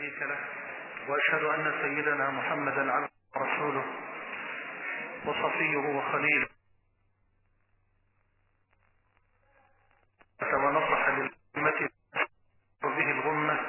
شريك له وأشهد أن سيدنا محمدا عبده ورسوله وصفيه وخليله ونصح للأمة به الغمة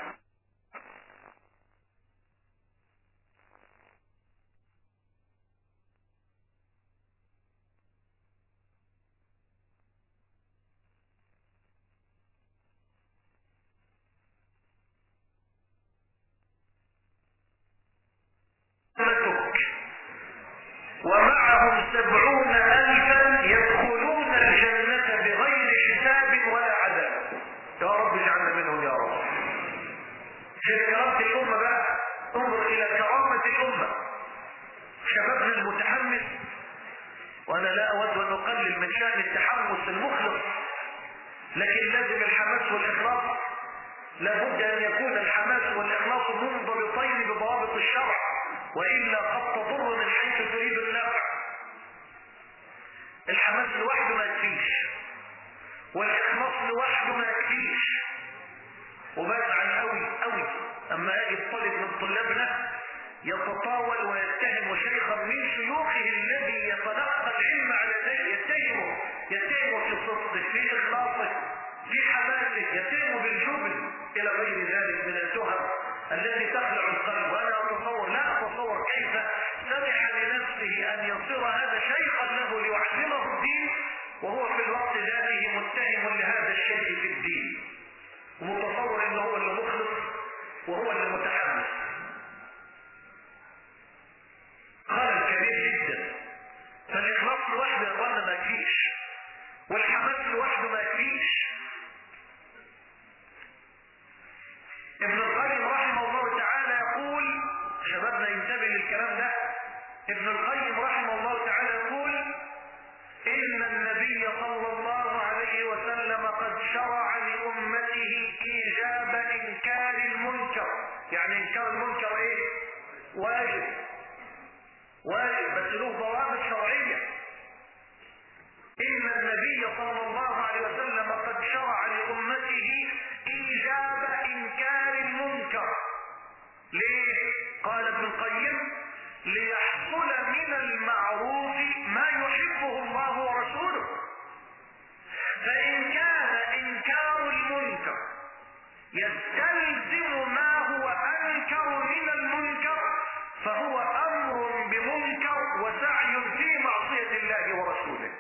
ومعهم سبعون ألفا يدخلون الجنة بغير حساب ولا عذاب يا رب اجعلنا منهم يا رب شوف كرامة الأمة بقى انظر إلى كرامة الأمة شبابنا المتحمس وأنا لا أود أن أقلل من شأن التحمس المخلص لكن لازم الحماس والإخلاص لابد أن يكون الحماس والإخلاص منضبطين بضوابط الشرع وإلا قد تضر من حيث تريد النفع الحماس لوحده ما يكفيش والإخلاص لوحده ما يكفيش وبزعل قوي قوي أما أجد طالب من طلابنا يتطاول ويتهم شيخا من شيوخه الذي يتلقى العلم على ذلك يتهمه يتهمه في صدقه في إخلاصه في حماسه يتهمه بالجبن إلى غير ذلك من التهم التي تخلع القلب وأنا أتصور لا أتصور كيف سمح لنفسه أن يصير هذا شيخا له ليعلمه الدين وهو في الوقت ذاته متهم لهذا الشيء في الدين ومتصور أنه هو اللي مخلص وهو اللي متحمس خلل كبير جدا فالإخلاص لوحده يا إخوانا ما يكفيش والحماس لوحده ما يكفيش ابن القيم رحمه الله تعالى يقول شبابنا ينتبه للكلام ده ابن القيم رحمه الله تعالى يقول إن النبي صلى الله عليه وسلم قد شرع لأمته إيجاب إنكار المنكر يعني إنكار المنكر إيه؟ واجب واجب بس له ضوابط شرعية إن النبي صلى الله عليه وسلم قد شرع لأمته إيجاب إنكار المنكر ليه؟ قال ابن القيم ليحصل من المعروف ما يحبه الله ورسوله فإن كان إنكار المنكر يستلزم ما هو أنكر من المنكر فهو أمر بمنكر وسعي في معصية الله ورسوله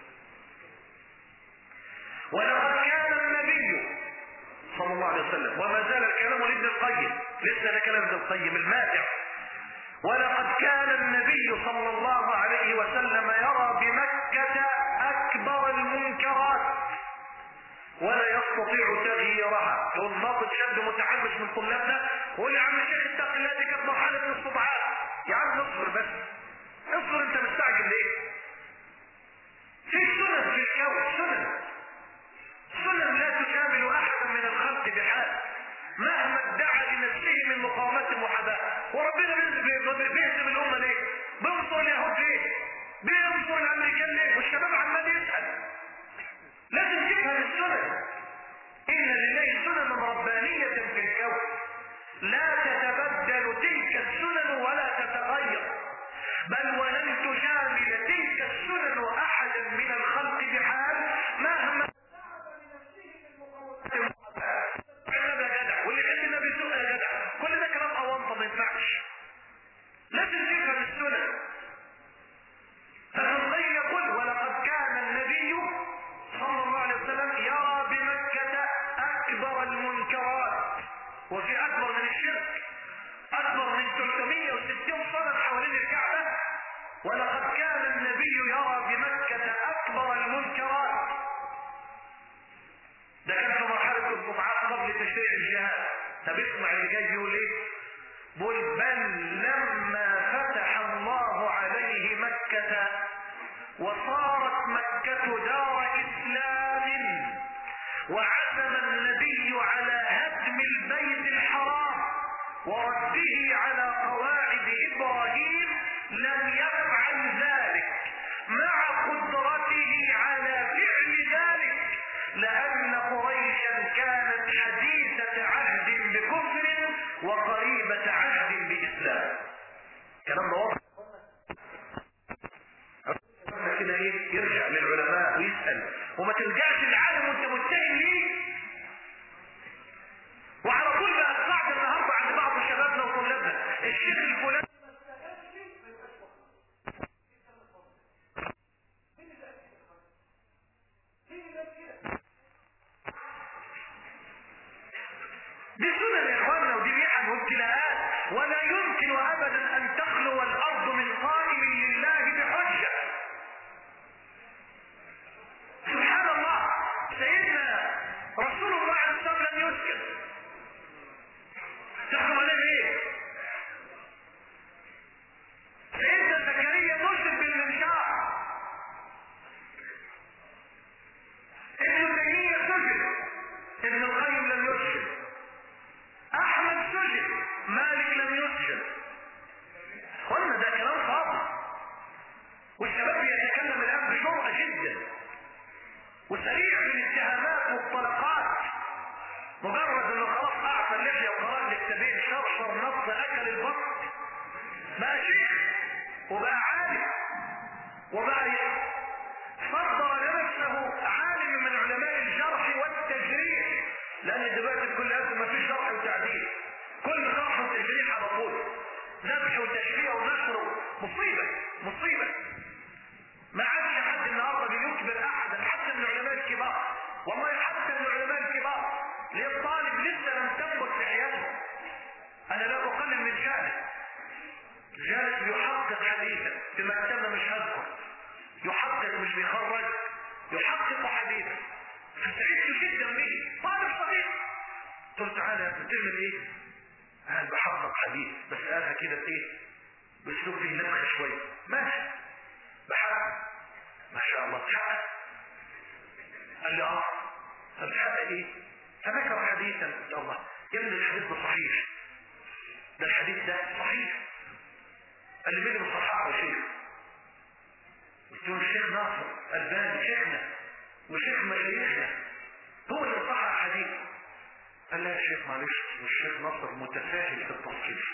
ولقد كان النبي صلى الله عليه وسلم وما زال الكلام لابن القيم لسه ده كلام ابن القيم الماتع ولقد كان النبي صلى الله عليه وسلم يرى بمكة أكبر المنكرات ولا يستطيع تغييرها يقول ناطق شاب متحمس من طلابنا يقول يا عم الشيخ اتق الله دي كانت مرحلة الاستضعاف يا عم اصبر بس اصبر انت مستعجل ليه؟ في سنن في الكون سنن سنن لا تشامل احدا من الخلق بحال مهما ادعى لنفسه من مقاومات المحاباه وربنا بيهزم الامه ليه؟ بينصر اليهود ليه؟ بينصر الامريكان ليه؟ والشباب عمال يسال لازم تفهم السنن ان لله سنن ربانيه في الكون لا تتبدل تلك السنن ولا تتغير بل ولن تشامل تلك السنن احدا من الخلق بحال مهما النبي يا جدع واللي يحب النبي سوء يا جدع كل ده كلام اونطه ما ينفعش لازم تفهم السنن فالنبي يقول ولقد كان النبي صلى الله عليه وسلم يرى بمكة أكبر المنكرات وفي أكبر من الشرك أكبر من 360 صنم حوالين الكعبة ولقد كان النبي يرى بمكة أكبر المنكرات ده كان في مرحلة الضبعات قبل تشريع الجهاد طب اسمع اللي جاي يقول ايه بل بل لما فتح الله عليه مكة وصارت مكة دار إسلام وعزم النبي على هدم البيت الحرام ورده على قواعد إبراهيم لم يفعل ذلك مع قدرته على فعل ذلك لأن قريشا كانت حديثة عهد بكفر وقريبا الكلام ده واضح كده ايه يرجع للعلماء ويسأل وما ترجعش للعالم وانت متهم ليه وعلى طول بقى طلعت النهارده عند بعض شبابنا وطلابنا الشيخ الفلاني دي سنن يا اخواننا ودي محن وابتلاءات ولا يمكن ابدا ان تخلو الارض من قائم لله بحجه سبحان الله سيدنا رسول الله عليه الصلاه والسلام لم يسكت تحكم عليه بايه سيدنا زكريا نصب بالمنشار ابن تيميه سجن ابن القيم لم يسجن احمد سجن مالك لم يسجن قلنا ده كلام فاضي والشباب بيتكلم الان بجرأة جدا وسريع في الاتهامات والطلقات مجرد انه خلاص اعطى اللحيه وقرأ للتبين شرشر نص اكل البط بقى شيخ وبقى عالم وبقى صدر لنفسه عالم من علماء الجرح والتجريح لان دلوقتي كل هذا ما فيش جرح وتعديل كل جرح وتجريح على طول ذبح وتشريع ونشر مصيبه مصيبه ما عادش حد النهارده بيجبر احدا حتى من العلماء الكبار والله حتى من العلماء الكبار ليه الطالب لسه لم تنبت لحياته انا لا اقلل من شانه جالس يحقق حديثا في مكتبه مش هذكر يحقق مش بيخرج يحقق حديثا فسعدت جدا به طالب صغير قلت تعالى يا بتعمل ايه؟ قال بحقق حديث بس قالها كده بايه؟ باسلوب فيه نفخه شويه ماشي بحقق ما شاء الله تحقق قال لي اه طب تحقق ايه؟ فذكر حديثا قلت الله يا ابني الحديث ده صحيح ده الحديث ده صحيح قال لي مين اللي صححه يا شيخ؟ قلت له الشيخ ناصر الباني شيخنا وشيخ مشايخنا هو اللي صحح حديث قال لا يا شيخ معلش والشيخ ناصر متساهل في التصحيح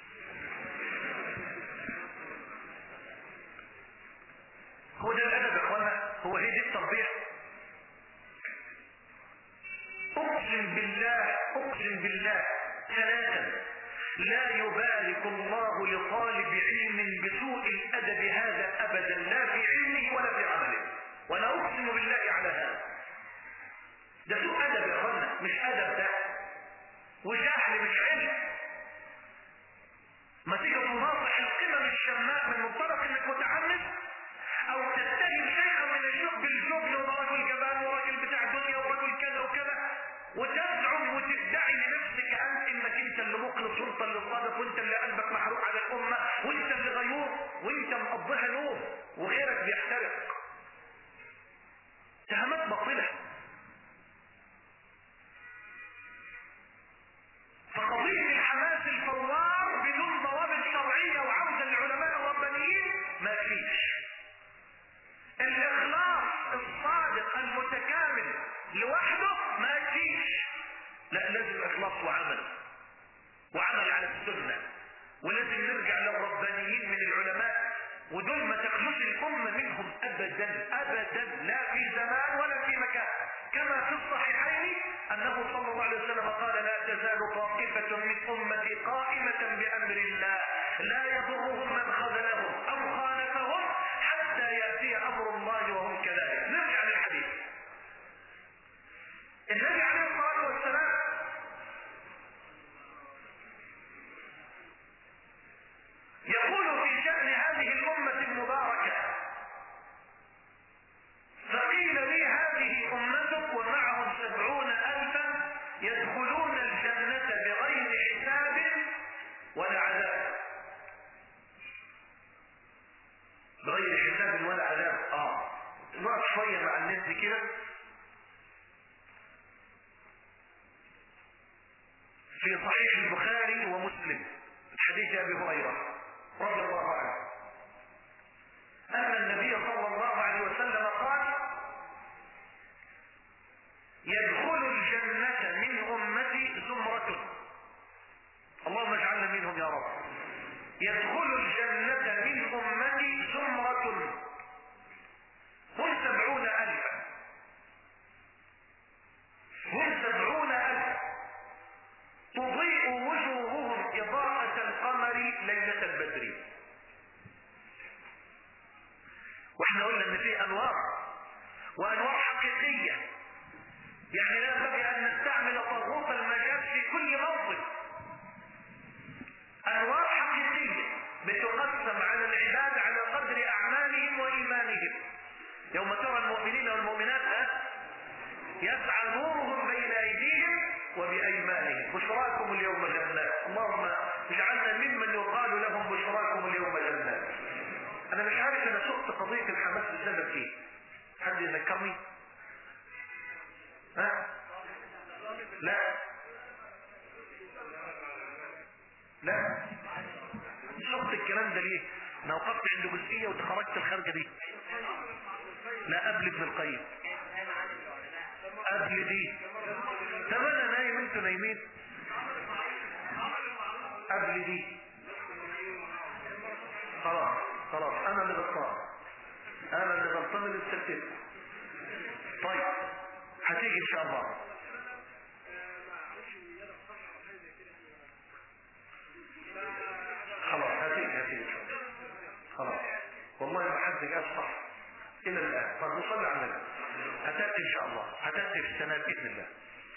هو ده الادب يا اخوانا هو هي دي التربيه اقسم بالله اقسم بالله ثلاثا لا يبارك الله لطالب علم بسوء الادب هذا ابدا لا في علمه ولا في عمله وانا اقسم بالله على هذا ده سوء ادب يا اخوانا مش ادب ده وجهل مش علم ما تيجي تناصح القمم الشماء من منطلق انك متحمس او تتهم شيئا من الشوق بالجبن وده رجل جبان وراجل بتاع دنيا ورجل كذا وكذا وتزعم وتدعي لنفسك انت انك انت اللي مخلص وانت اللي صادق وانت اللي قلبك محروق على الامه وانت اللي غيور وانت مقضيها نوم وغيرك بيحترق اتهامات باطله فقضيه الحماس الفوار بدون ضوابط شرعيه وعوده للعلماء الربانيين ما فيش الاخلاص الصادق المتكامل لوحده ما يكفيش لا لازم اخلاص وعمل وعمل على السنة ولازم نرجع للربانيين من العلماء ودول ما تخلوش الأمة منهم أبدا أبدا لا في زمان ولا في مكان كما في الصحيحين أنه صلى الله عليه وسلم قال لا تزال طائفة من أمتي قائمة بأمر الله لا يضرهم من خذلهم أو خالفهم حتى يأتي أمر الله وهم كذلك نرجع للحديث النبي عليه الصلاة والسلام يقول في شأن هذه الأمة المباركة فقيل لي هذه أمتك ومعهم سبعون ألفا يدخلون الجنة بغير حساب ولا عذاب بغير حساب ولا عذاب اه نقف شوية مع الناس كده في صحيح البخاري ومسلم حديث ابي هريره رضي الله عنه ان النبي صلى الله عليه وسلم قال يدخل الجنة من أمتي زمرة اللهم اجعلنا منهم يا رب يدخل الجنة وانوار حقيقية يعني لا ينبغي ان نستعمل طاغوت المجاز في كل موطن انوار حقيقية بتقسم على العباد على قدر اعمالهم وايمانهم يوم ترى المؤمنين والمؤمنات يسعى نورهم بين ايديهم وبايمانهم بشراكم اليوم جنات اللهم اجعلنا ممن يقال لهم بشراكم اليوم جنات انا مش عارف انا سقت قضية الحماس بسبب ايه حد يذكرني ها لا لا سقت الكلام ده ليه انا وقفت عند جزئية وتخرجت الخارجة دي لا قبل ابن القيم قبل دي طب انا نايم انتوا نايمين قبل دي خلاص خلاص انا اللي غلطان انا اللي غلطان اللي استكتب طيب هتيجي ان شاء الله خلاص هتيجي هتيجي ان شاء الله خلاص والله ما حد جاب صح الى الان طب نصلي على النبي هتاتي ان شاء الله هتاتي في السنه باذن الله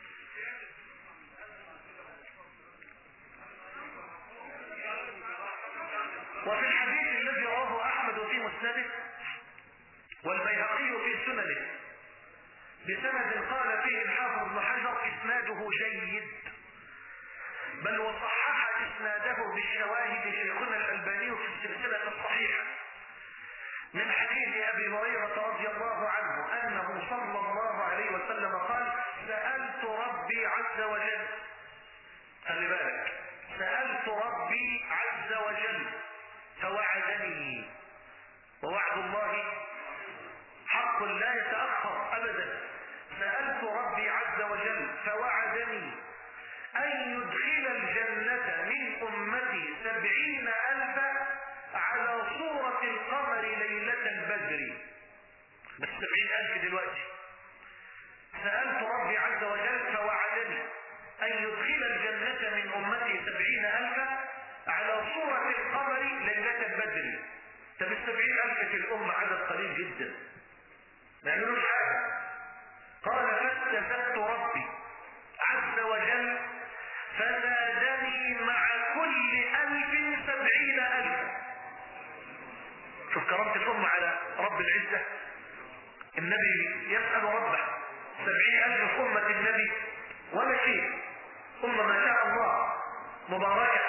وفي الحديث الذي رواه احمد في مسنده والبيهقي في سننه بسند قال فيه الحافظ ابن حجر اسناده جيد بل وصحح اسناده بالشواهد شيخنا الالباني في السلسله الصحيحه من حديث ابي هريره رضي الله عنه انه صلى الله عليه وسلم قال سالت ربي عز وجل خلي بالك سالت ربي عز وجل فوعدني ووعد الله حق لا يتأخر أبدا سألت ربي عز وجل فوعدني أن يدخل الجنة من أمتي سبعين ألفا على صورة القمر ليلة البدر بس سبعين ألف دلوقتي سألت ربي عز وجل فوعدني أن يدخل الجنة من أمتي سبعين ألفا على صورة القمر ليلة البدر طب السبعين ألف في الأمة عدد قليل جدا ما يعملوش حاجة قال فاستزدت ربي عز وجل فزادني مع كل ألف سبعين ألف شوف كرامة الأمة على رب العزة النبي يسأل ربه سبعين ألف في أمة النبي ولا شيء أمة ما شاء الله مباركة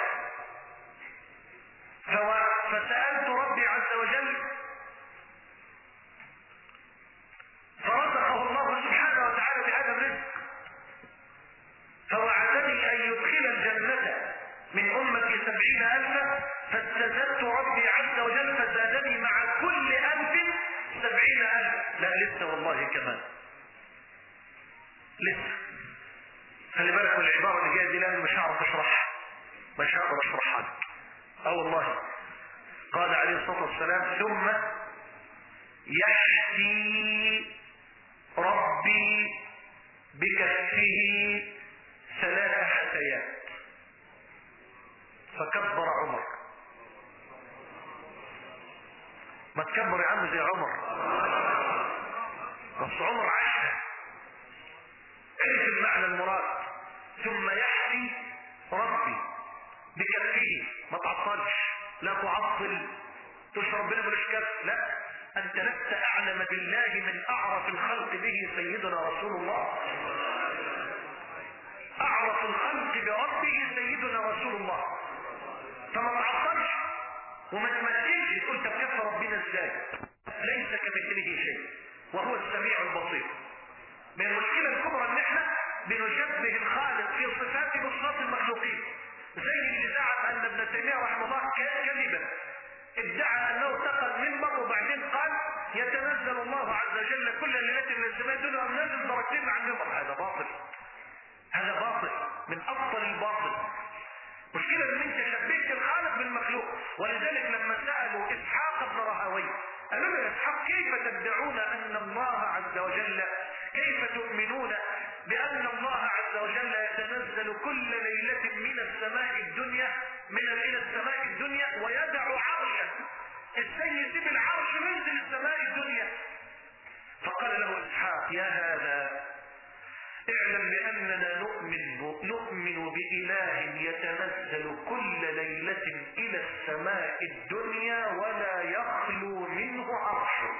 فسألت ربي عز وجل فرزقه الله سبحانه وتعالى بهذا الرزق فوعدني أن يدخل الجنة من أمتي سبعين ألفا فاستزدت ربي عز وجل فزادني مع كل ألف سبعين ألف لا لسه والله كمان لسه خلي بالك من العبارة اللي جاية دي لأن مش هعرف أشرحها مش هقدر أشرحها لك اه والله قال عليه الصلاة والسلام ثم يحكي ربي بكفه ثلاث حسيات فكبر عمر ما تكبر يا عم زي عمر بس عمر عاشها عرف المعنى المراد ثم يحكي ربي بكفه ما تعطلش لا تعطل تشرب ربنا ملوش كف لا انت لست اعلم بالله من اعرف الخلق به سيدنا رسول الله اعرف الخلق بربه سيدنا رسول الله فما تعطلش وما تمثلش تقول طب كيف ربنا ازاي ليس كمثله شيء وهو السميع البصير من المشكله الكبرى ان احنا بنشبه الخالق في صفاته بصفات المخلوقين زي اللي زعم ان ابن تيميه رحمه الله كان كذبا ادعى انه اتقى المنبر وبعدين قال يتنزل الله عز وجل كل ليله من السماء دون ان نزل درجتين عن المنبر هذا باطل هذا باطل من ابطل الباطل مشكلة ان انت شبهت الخالق بالمخلوق ولذلك لما سألوا اسحاق بن راهويه قالوا له يا اسحاق كيف تدعون ان الله عز وجل كيف تؤمنون بان الله عز وجل يتنزل كل ليلة من السماء الدنيا من الى السماء الدنيا ويدع عرشه ازاي يسيب العرش وينزل السماء الدنيا فقال له يا هذا اعلم بأننا نؤمن, نؤمن بإله يتنزل كل ليلة إلى السماء الدنيا ولا يخلو منه عرشه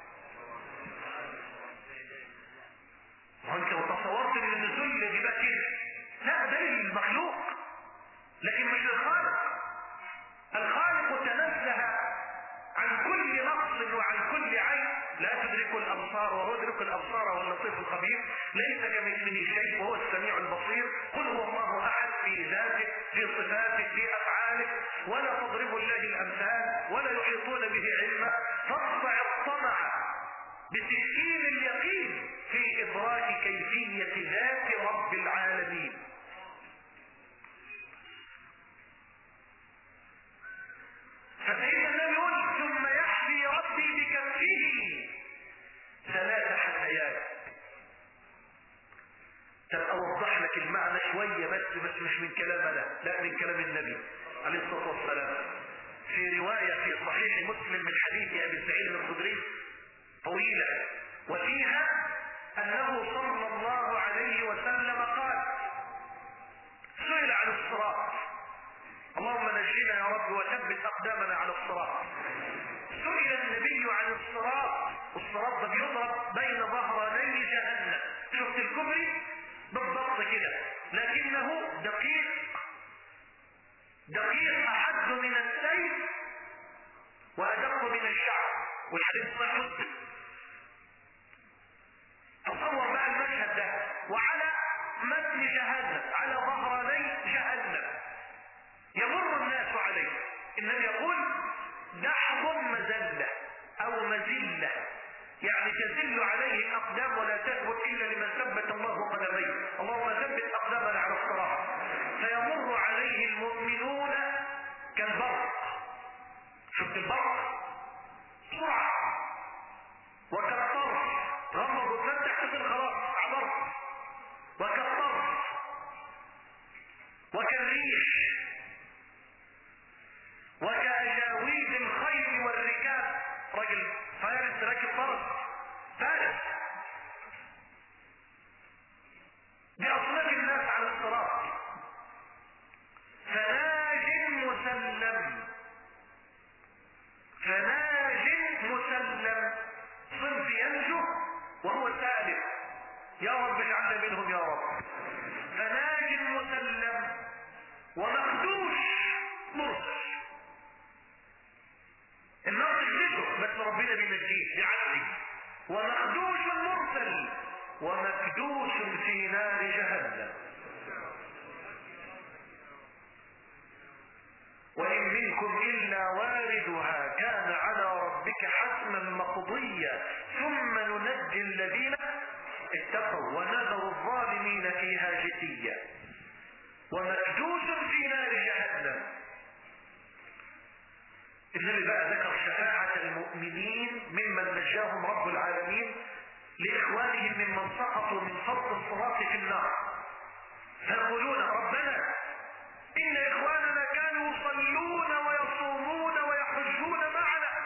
وانت لو تصورت ان النزول اللي بقى كده لا ده المخلوق لكن مش الخالق الخالق تنزه عن كل نقص وعن كل عيب لا تدرك الابصار وهو يدرك الابصار واللطيف الخبير ليس كمثله شيء وهو السميع البصير قل هو الله احد في ذاته في صفاته في افعاله ولا تضرب الله الامثال ولا يحيطون به علما فاقطع الطمع بتسكين اليقين في ادراك كيفيه ذات رب العالمين فسيدنا النبي يقول ثم يحفي ربي بكفه ثلاث حثيات طب اوضح لك المعنى شوية بس بس مش من كلام انا لا من كلام النبي عليه الصلاة والسلام في رواية في صحيح مسلم من حديث ابي سعيد الخدري طويلة وفيها انه صلى الله عليه وسلم قال سئل عن الصراط اللهم نجينا يا رب وثبت اقدامنا على الصراط سئل النبي عن الصراط والصراط ده بيضرب بين ظهراني جهنم شفت الكبري بالضبط كده لكنه دقيق دقيق احد من السيف وادق من الشعر والحديث صحيح تصور بقى المشهد ده وعلى متن جهنم على ظهراني جهنم يمر الناس عليه النبي يقول دحض مزلة او مزلة يعني تزل عليه الاقدام ولا تثبت الا لمن ثبت الله قدميه اللهم ثبت اقدامنا على الصراط فيمر عليه المؤمنون كالبرق شفت البرق سرعة وكالطرف غمض وفتح تقول خلاص عبرت وكالطرف وكالريح وكأجاويد الخيل والركاب رجل فارس راكب فرس فارس بأصناف الناس على الصراط فناج مسلم فناج مسلم صنف ينجو وهو سالم يا رب اجعلنا منهم يا رب فناج مسلم ومخدوش مرسل النار تخدشه بس ربنا بينجيه بيعدي ومخدوش مرسل ومكدوش في نار جهنم وإن منكم إلا واردها كان على ربك حتما مقضيا ثم ننجي الذين اتقوا ونذر الظالمين فيها جثيا ومكدوس في نار جهنم النبي بقى ذكر شفاعة المؤمنين ممن نجاهم رب العالمين لإخوانهم ممن سقطوا من فرط الصلاة في النار فيقولون ربنا إن إخواننا كانوا يصلون ويصومون ويحجون معنا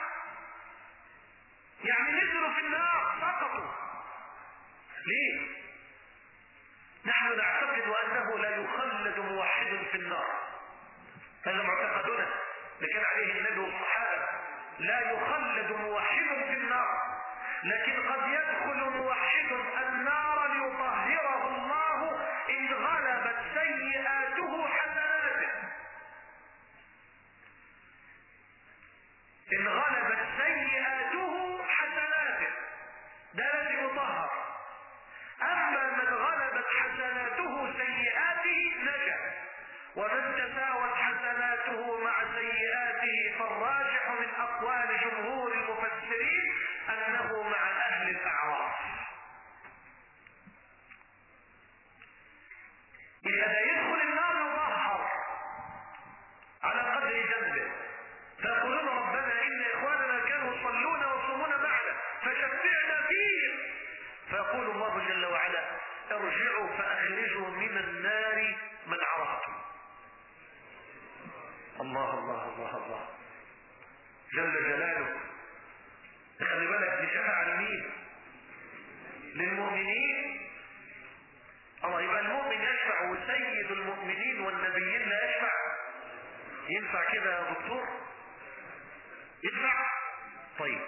يعني نزلوا في النار سقطوا ليه؟ نحن نعتقد أنه لا يخلد موحد في النار هذا معتقدنا لكن عليه النبي والصحابة لا يخلد موحد في النار لكن قد يدخل موحد النار ليطهره الله إن غلبت سيئاته حسناته إن غلبت سيئاته حسناته ده الذي يطهر أما من غلبت حسناته سيئاته نجا ومن تساوت حسناته مع سيئاته فالراجح من أقوال جمهور المفسرين أنه مع أهل الأعراف إذا لا يدخل النار مطهر على قدر ذنبه فيقولون ربنا إن إخواننا كانوا يصلون ويصومون معنا فشفعنا فيهم فيقول الله جل وعلا ارجعوا فأخرجوا من النار من عرفتم الله الله الله الله جل جلاله خلي بالك دي شفاعة لمين للمؤمنين الله يبقى المؤمن يشفع وسيد المؤمنين والنبيين لا يشفع ينفع كده يا دكتور ينفع طيب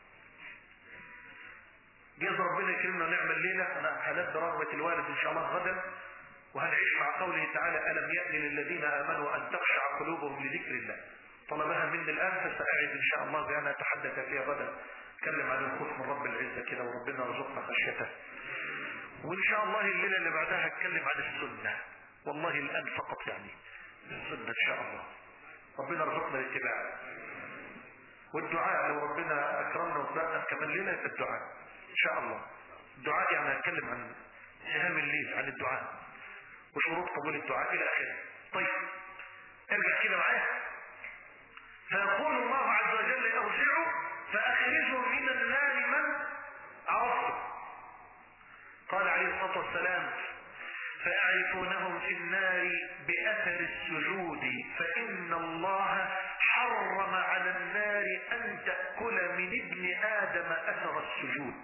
جاز ربنا يكرمنا ونعمل ليلة انا هنبدا رغبة الوالد ان شاء الله غدا وهنعيش مع قوله تعالى ألم يأن للذين آمنوا أن تخشع قلوبهم لذكر الله طلبها مني الآن فسأعد إن شاء الله بأن أتحدث فيها غدا أتكلم عن الخوف من رب العزة كده وربنا يرزقنا خشيته وإن شاء الله الليلة اللي بعدها أتكلم عن السنة والله الآن فقط يعني السنة إن شاء الله ربنا يرزقنا الاتباع والدعاء لو ربنا أكرمنا وطلعنا كمان ليلة في الدعاء إن شاء الله الدعاء يعني هتكلم عن سهام الليل عن الدعاء وشروط قبول الدعاء الى اخره طيب ارجع كده معايا فيقول الله عز وجل ارجعوا فاخرجوا من النار من عرفتم قال عليه الصلاه والسلام فيعرفونهم في النار باثر السجود فان الله حرم على النار ان تاكل من ابن ادم اثر السجود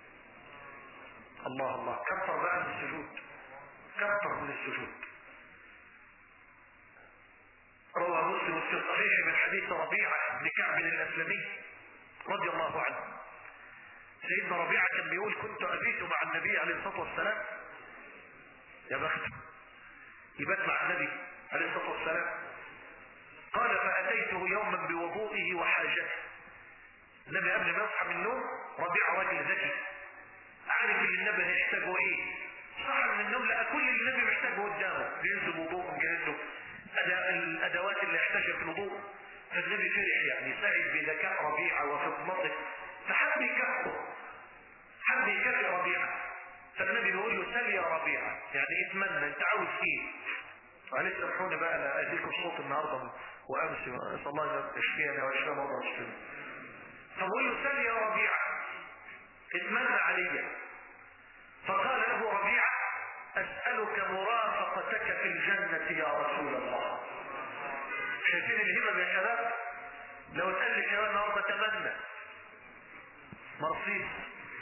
الله الله كفر بقى من السجود كثر من السجود روى مسلم في الصحيح من حديث ربيعة بن كعب الأسلمي رضي الله عنه سيدنا ربيعة كان بيقول كنت أبيت مع النبي عليه الصلاة والسلام يا بخت يبات مع النبي عليه الصلاة والسلام قال فأتيته يوما بوضوئه وحاجته النبي قبل ما يصحى من النوم ربيعة راجل ذكي عارف ان النبي هيحتاجه ايه صحى من النوم لقى كل اللي النبي محتاجه قدامه بينزل وضوء مجهز له الادوات اللي يحتاجها في الوضوء فالنبي فرح يعني سعد بذكاء ربيعه وفطنته فحب يكافئه حب يكافئ ربيعه فالنبي بيقول له سل يا ربيعه يعني اتمنى انت عاوز ايه معلش سامحوني بقى انا اديكم الصوت النهارده وامس اسال الله ان يشفينا ويشفي مرضى المسلمين فبقول له سل يا ربيعه اتمنى عليا فقال له ربيعة أسألك مرافقتك في الجنة يا رسول الله شايفين الهمم يا شباب لو اتقال لي كمان النهارده تمنى مرصيص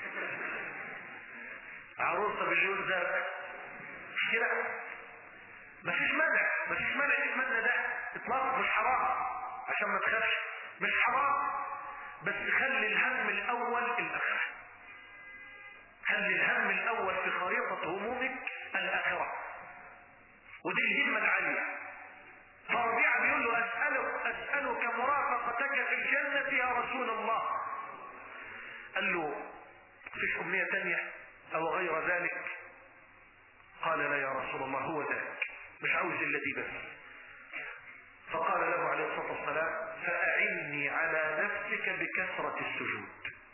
عروسه باللون زرق مش كده مفيش مانع مفيش مانع تتمنى ده اطلاقا مش حرام عشان ما تخافش مش حرام بس خلي الهم الاول الاخره خلي الهم الاول في خريطة همومك الاخرة ودي الهمة العالية فربيعة بيقول له اسألك اسألك مرافقتك في الجنة يا رسول الله قال له فيش امنية تانية او غير ذلك قال لا يا رسول الله هو ذاك مش عاوز الا دي بس فقال له عليه الصلاة والسلام فأعني على نفسك بكثرة السجود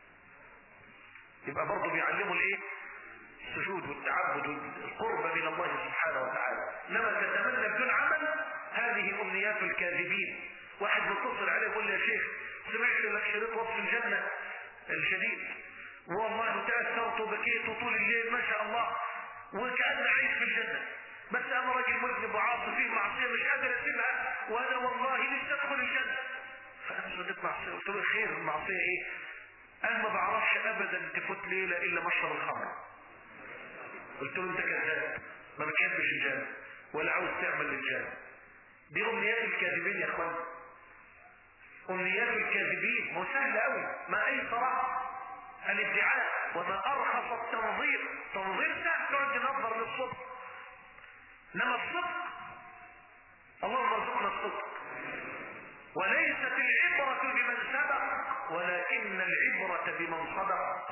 يبقى برضه بيعلموا الايه السجود والتعبد والقرب من الله سبحانه وتعالى انما تتمنى بدون عمل هذه امنيات الكاذبين واحد بيتصل عليه يقول لي يا شيخ سمعت لك شريط وصف الجنه الجديد والله تاثرت وبكيت طول الليل ما شاء الله وكأن عيش في الجنه بس انا راجل مذنب وعاصي فيه معصيه مش قادر اسيبها وانا والله نفسي ادخل الجنه فانا صدقت معصيه قلت له خير المعصيه ايه انا ما بعرفش ابدا تفوت ليلة الا مشرب الخمر قلت له انت كذاب ما بتحبش الجنة ولا عاوز تعمل للجنة دي امنيات الكاذبين يا اخوان امنيات الكاذبين مو سهل قوي ما اي صراحة الادعاء وما ارخص التنظير تنظير سهل تقعد تنظر للصدق انما الصدق اللهم ارزقنا الصدق وليست العبرة بمن سبق ولكن العبرة بمن صدق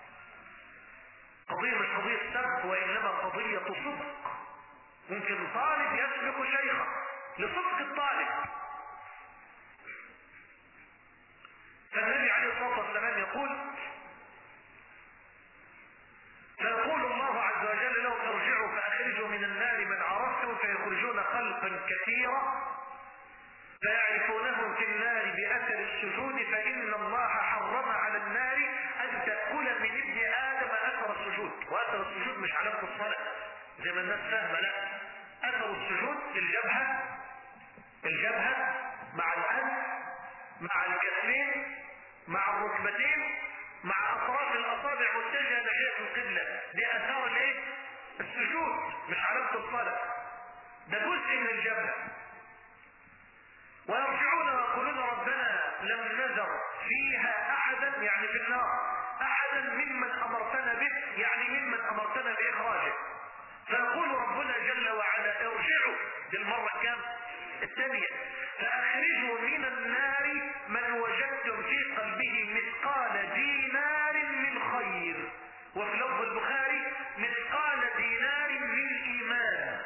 قضية مش قضية سبق وإنما قضية صدق ممكن طالب يسبق شيخه لصدق الطالب فالنبي عليه الصلاة والسلام يقول فيقول الله عز وجل لهم ارجعوا فأخرجوا من النار من عرفتم فيخرجون خلقا كثيرا فيعرفونهم في النار بأثر السجود فإن الله حرم على النار أن تأكل من ابن آدم أثر السجود وأثر السجود مش علامة الصلاة زي ما الناس فاهمة لا أثر السجود الجبهة الجبهة مع الأنف مع الكتفين مع الركبتين مع أطراف الأصابع متجهة ناحية القبلة دي اثار الايه السجود مش علامة الصلاة ده جزء من الجبهة ويرجعون ويقولون ربنا لم نذر فيها احدا يعني في النار احدا ممن امرتنا به يعني ممن امرتنا باخراجه فيقول ربنا جل وعلا ارجعوا دي المرة كام الثانية فاخرجوا من النار من وجدتم في قلبه مثقال دينار من خير وفي لفظ البخاري مثقال دينار من ايمان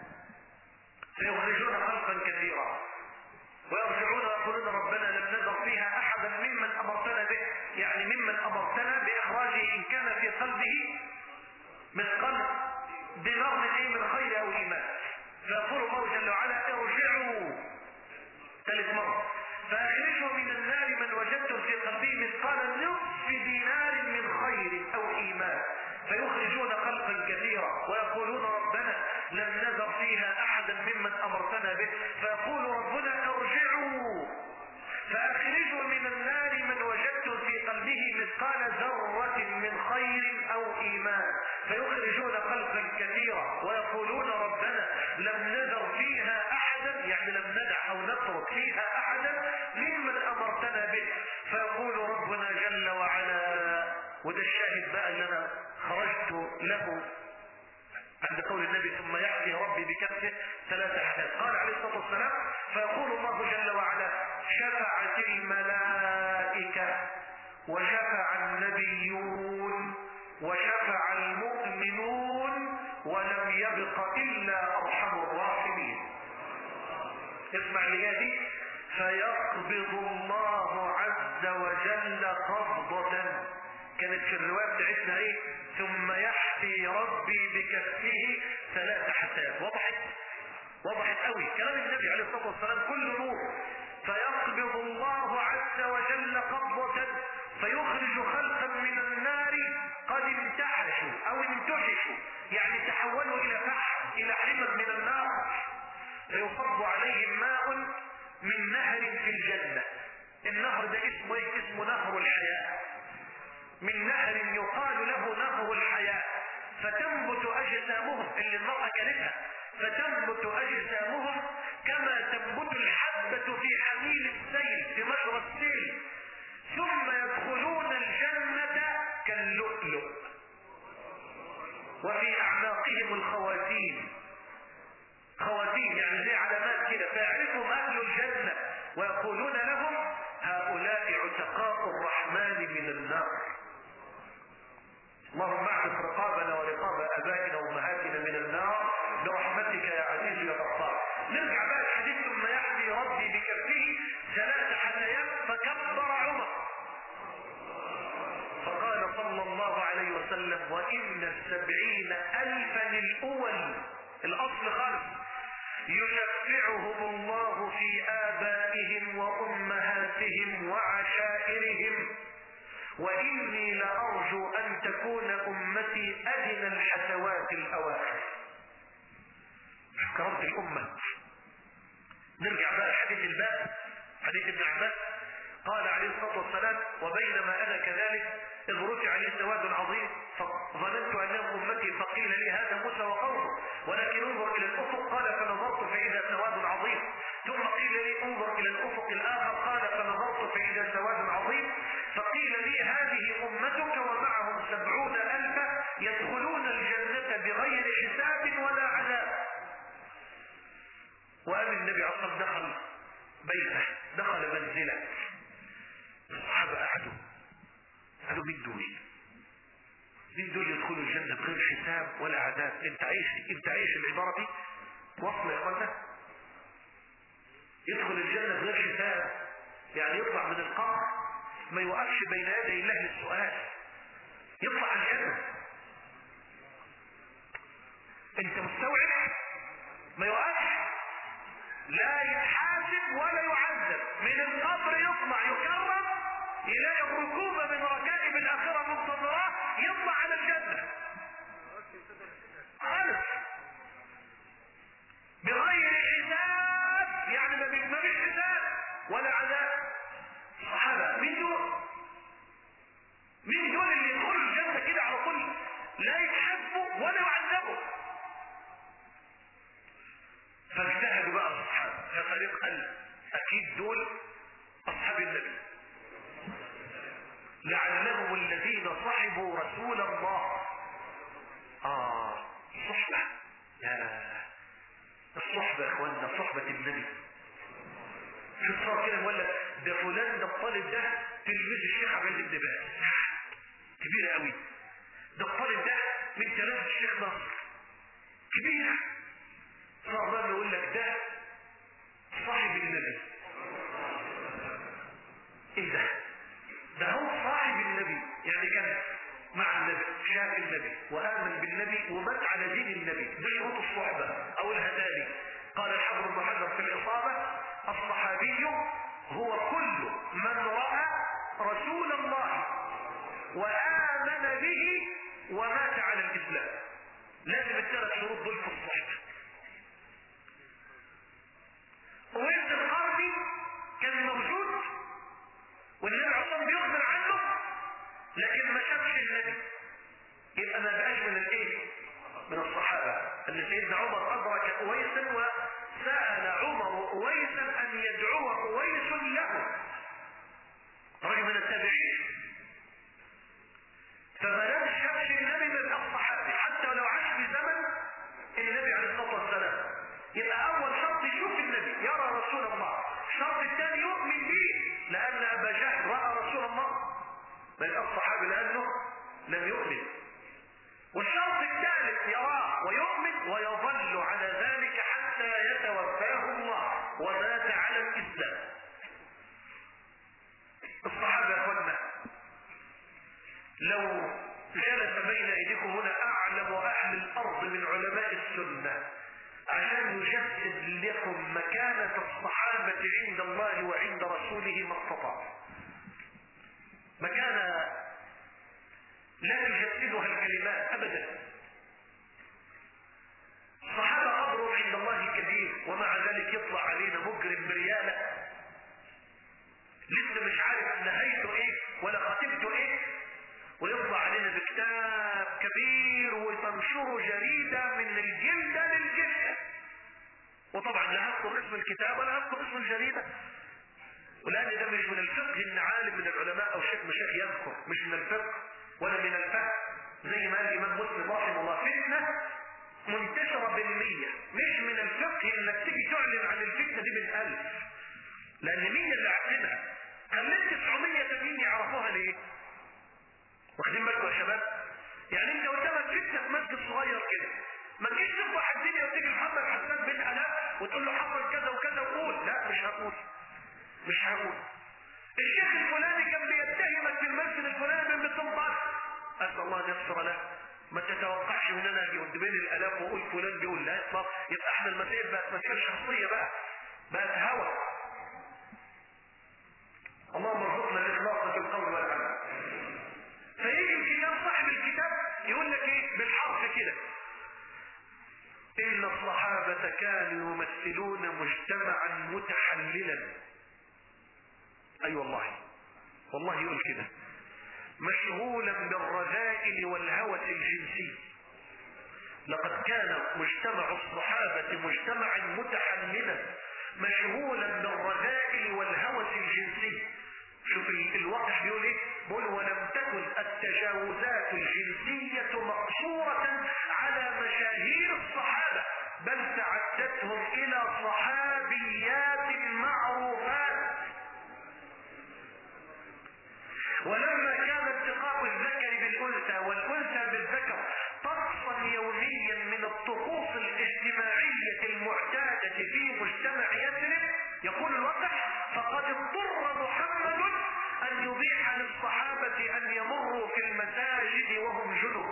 فيخرجون خلقا كثيرا ويرجعون ويقولون ربنا لم نذر فيها احدا ممن امرتنا به يعني ممن امرتنا باخراجه ان كان في قلبه مثقال دينار من ايه من خير او ايمان فيقول الله جل وعلا ارجعوا ثالث مرة فاخرجوا من النار من وجدتم في قلبه مثقال نصف دينار من خير او ايمان فيخرجون خلقا كثيرا ويقولون ربنا لم نذر فيها احدا ممن امرتنا به فيقول ربنا ارجعوا فاخرجوا من النار من وجدتم في قلبه مثقال ذرة من خير او ايمان فيخرجون خلقا كثيرا ويقولون ربنا لم نذر فيها احدا يعني لم ندع او نترك فيها احدا ممن امرتنا به فيقول ربنا جل وعلا وده الشاهد بقى اللي انا خرجت له عند قول النبي ثم يأتي ربي بكفه ثلاثة أحداث قال عليه الصلاة والسلام فيقول الله جل وعلا شفعت الملائكة وشفع النبيون وشفع المؤمنون ولم يبق إلا أرحم الراحمين اسمع لي دي فيقبض الله عز وجل قبضة كانت في الرواية بتاعتنا ايه ثم يحفي ربي بكفه ثلاث حساب وضحت وضحت قوي كلام النبي عليه الصلاة والسلام كل نور فيقبض الله عز وجل قبضة فيخرج خلقا من النار قد امتحشوا او امتحشوا يعني تحولوا الى فحم الى حمد من النار فيصب عليهم ماء من نهر في الجنة النهر ده اسمه ايه اسمه نهر الحياة من نهر يقال له نهر الحياة فتنبت اجسامهم اللي المرأة كانتها فتنبت اجسامهم كما تنبت الحبة في حميل السيل في مجرى السيل ثم يدخلون الجنة كاللؤلؤ وفي اعناقهم الخواتيم خواتيم يعني زي علامات كده فيعرفهم اهل الجنة ويقولون لهم هؤلاء عتقاء الرحمن من النار اللهم اعتق رقابنا ورقاب ابائنا وامهاتنا من النار برحمتك يا عزيز يا غفار نرجع بقى الحديث ثم يحمي ربي بكفه ثلاث حثيات فكبر عمر فقال صلى الله عليه وسلم وان السبعين الفا الاول الاصل خالص يشفعهم الله في آبائهم وأمهاتهم وعشائرهم وإني لأرجو أن تكون أمتي أدنى الحسوات الأواخر كرمت الأمة نرجع بقى حديث الباب حديث ابن عباس قال عليه الصلاة والسلام وبينما أنا كذلك إذ رفع لي سواد عظيم فظننت أنهم أمتي فقيل لي هذا موسى وقومه ولكن انظر إلى الأفق قال فنظرت فإذا سواد عظيم ثم قيل لي انظر إلى الأفق الآخر قال فنظرت فإذا سواد عظيم فقيل لي هذه أمتك ومعهم سبعون ألفا يدخلون الجنة بغير حساب ولا عذاب وقال النبي عليه الصلاة دخل بيته دخل منزله الصحابة قعدوا قالوا مين دول مين دول يدخلوا الجنة بغير حساب ولا عذاب انت عايش انت عايش العبارة دي واصلة يا اخوانا يدخل الجنة بغير حساب يعني يطلع من القبر ما يوقفش بين يدي الله للسؤال يطلع الجنة انت مستوعب ما يوقفش لا يتحاسب ولا يعذب من القبر يطلع يكرم يلاقي الركوبة من ركائب الآخرة منتظرة يطلع على الجنة خالص بغير حساب يعني ما فيش حساب ولا عذاب صحابة مين دول مين دول اللي يدخلوا الجنة كده على طول لا الصحبة يا اخوانا صحبة النبي شوف صار كده يقول لك ده فلان ده الطالب ده تلميذ الشيخ عبد العزيز بن باز كبير قوي ده الطالب ده من تلاميذ الشيخ ناصر كبير صار بقى يقول لك ده صاحب النبي ايه ده ده هو صاحب النبي يعني كان مع النبي شاف النبي وآمن بالنبي ومات على دين النبي دي شروط الصحبة أو الهداني قال الحبر بن حجر في الإصابة الصحابي هو كل من رأى رسول الله وآمن به ومات على الإسلام لازم الثلاث شروط دول في الصحبة وابن القرني كان موجود والنبي عصام بيخبر عنه لكن ما شافش النبي يبقى ما بقاش من الايه من الصحابة ان سيدنا عمر ادرك اويسا وسأل عمر اويسا ان يدعو اويس له رجل من التابعين فما دام شافش النبي من الصحابي حتى ولو عاش في زمن النبي عليه الصلاه والسلام يبقى اول شرط يشوف النبي يرى رسول الله الشرط الثاني يؤمن به لان ابا جهل راى رسول الله بل الصحابي لانه لم يؤمن والشرط الثالث يراه ويؤمن ويظل على ذلك حتى يتوفاه الله ومات على الاسلام الصحابه يا اخوانا لو جلس بين ايديكم هنا اعلم اهل الارض من علماء السنه عشان يجسد لكم مكانة الصحابة عند الله وعند رسوله ما استطاع مكانة لا تجسدها الكلمات ابدا الصحابة قدر عند الله كبير ومع ذلك يطلع علينا مجرم بريالة لسه مش عارف نهايته ايه ولا خطيبته ايه ويطلع علينا بكتاب كبير وتنشره جريدة من الجلدة للجلدة وطبعا لا هذكر اسم الكتاب ولا هذكر اسم الجريدة ولأن ده مش من الفقه ان عالم من العلماء او شيخ مشايخ يذكر مش من الفقه ولا من الفهم زي ما قال الامام مسلم رحمه الله فتنة منتشرة بالمية مش من الفقه انك تيجي تعلن عن الفتنة دي بالالف لان مين اللي عقلها خليت 900 تانيين يعرفوها ليه واخدين بالكم يا شباب يعني انت قدامك فتنة في مسجد صغير كده ما تجيش تفضح الدنيا وتيجي محمد حسان بن الاف وتقول له حصل كذا وكذا وقول لا مش هقول مش هقول الشيخ الفلاني كان بيتهمك في المسجد الفلاني بان بتنطق اسال الله ان يغفر له ما تتوقعش ان انا اجي قدام الالاف واقول فلان بيقول لا يطلق يبقى احنا المسائل بقت مسائل شخصيه بقى بقت هوى اللهم ارزقنا الاخلاص في القول والعمل فيجي الكتاب صاحب الكتاب يقول لك ايه بالحرف كده ان الصحابة كانوا يمثلون مجتمعا متحللا اي أيوة والله والله يقول كده مشغولا بالرذائل والهوس الجنسي لقد كان مجتمع الصحابة مجتمعا متحملا مشغولا بالرذائل والهوس الجنسي شوف الوقت بيقول ايه بيقول ولم تكن التجاوزات الجنسية مقصورة على مشاهير الصحابة بل تعدتهم الى صحابيات معروفات ولما كان التقاء الذكر بالانثى والانثى بالذكر طقسا يوميا من الطقوس الاجتماعية المعتادة في مجتمع يثرب يقول الوقت فقد اضطر محمد ان يبيح للصحابة ان يمروا في المساجد وهم جنوب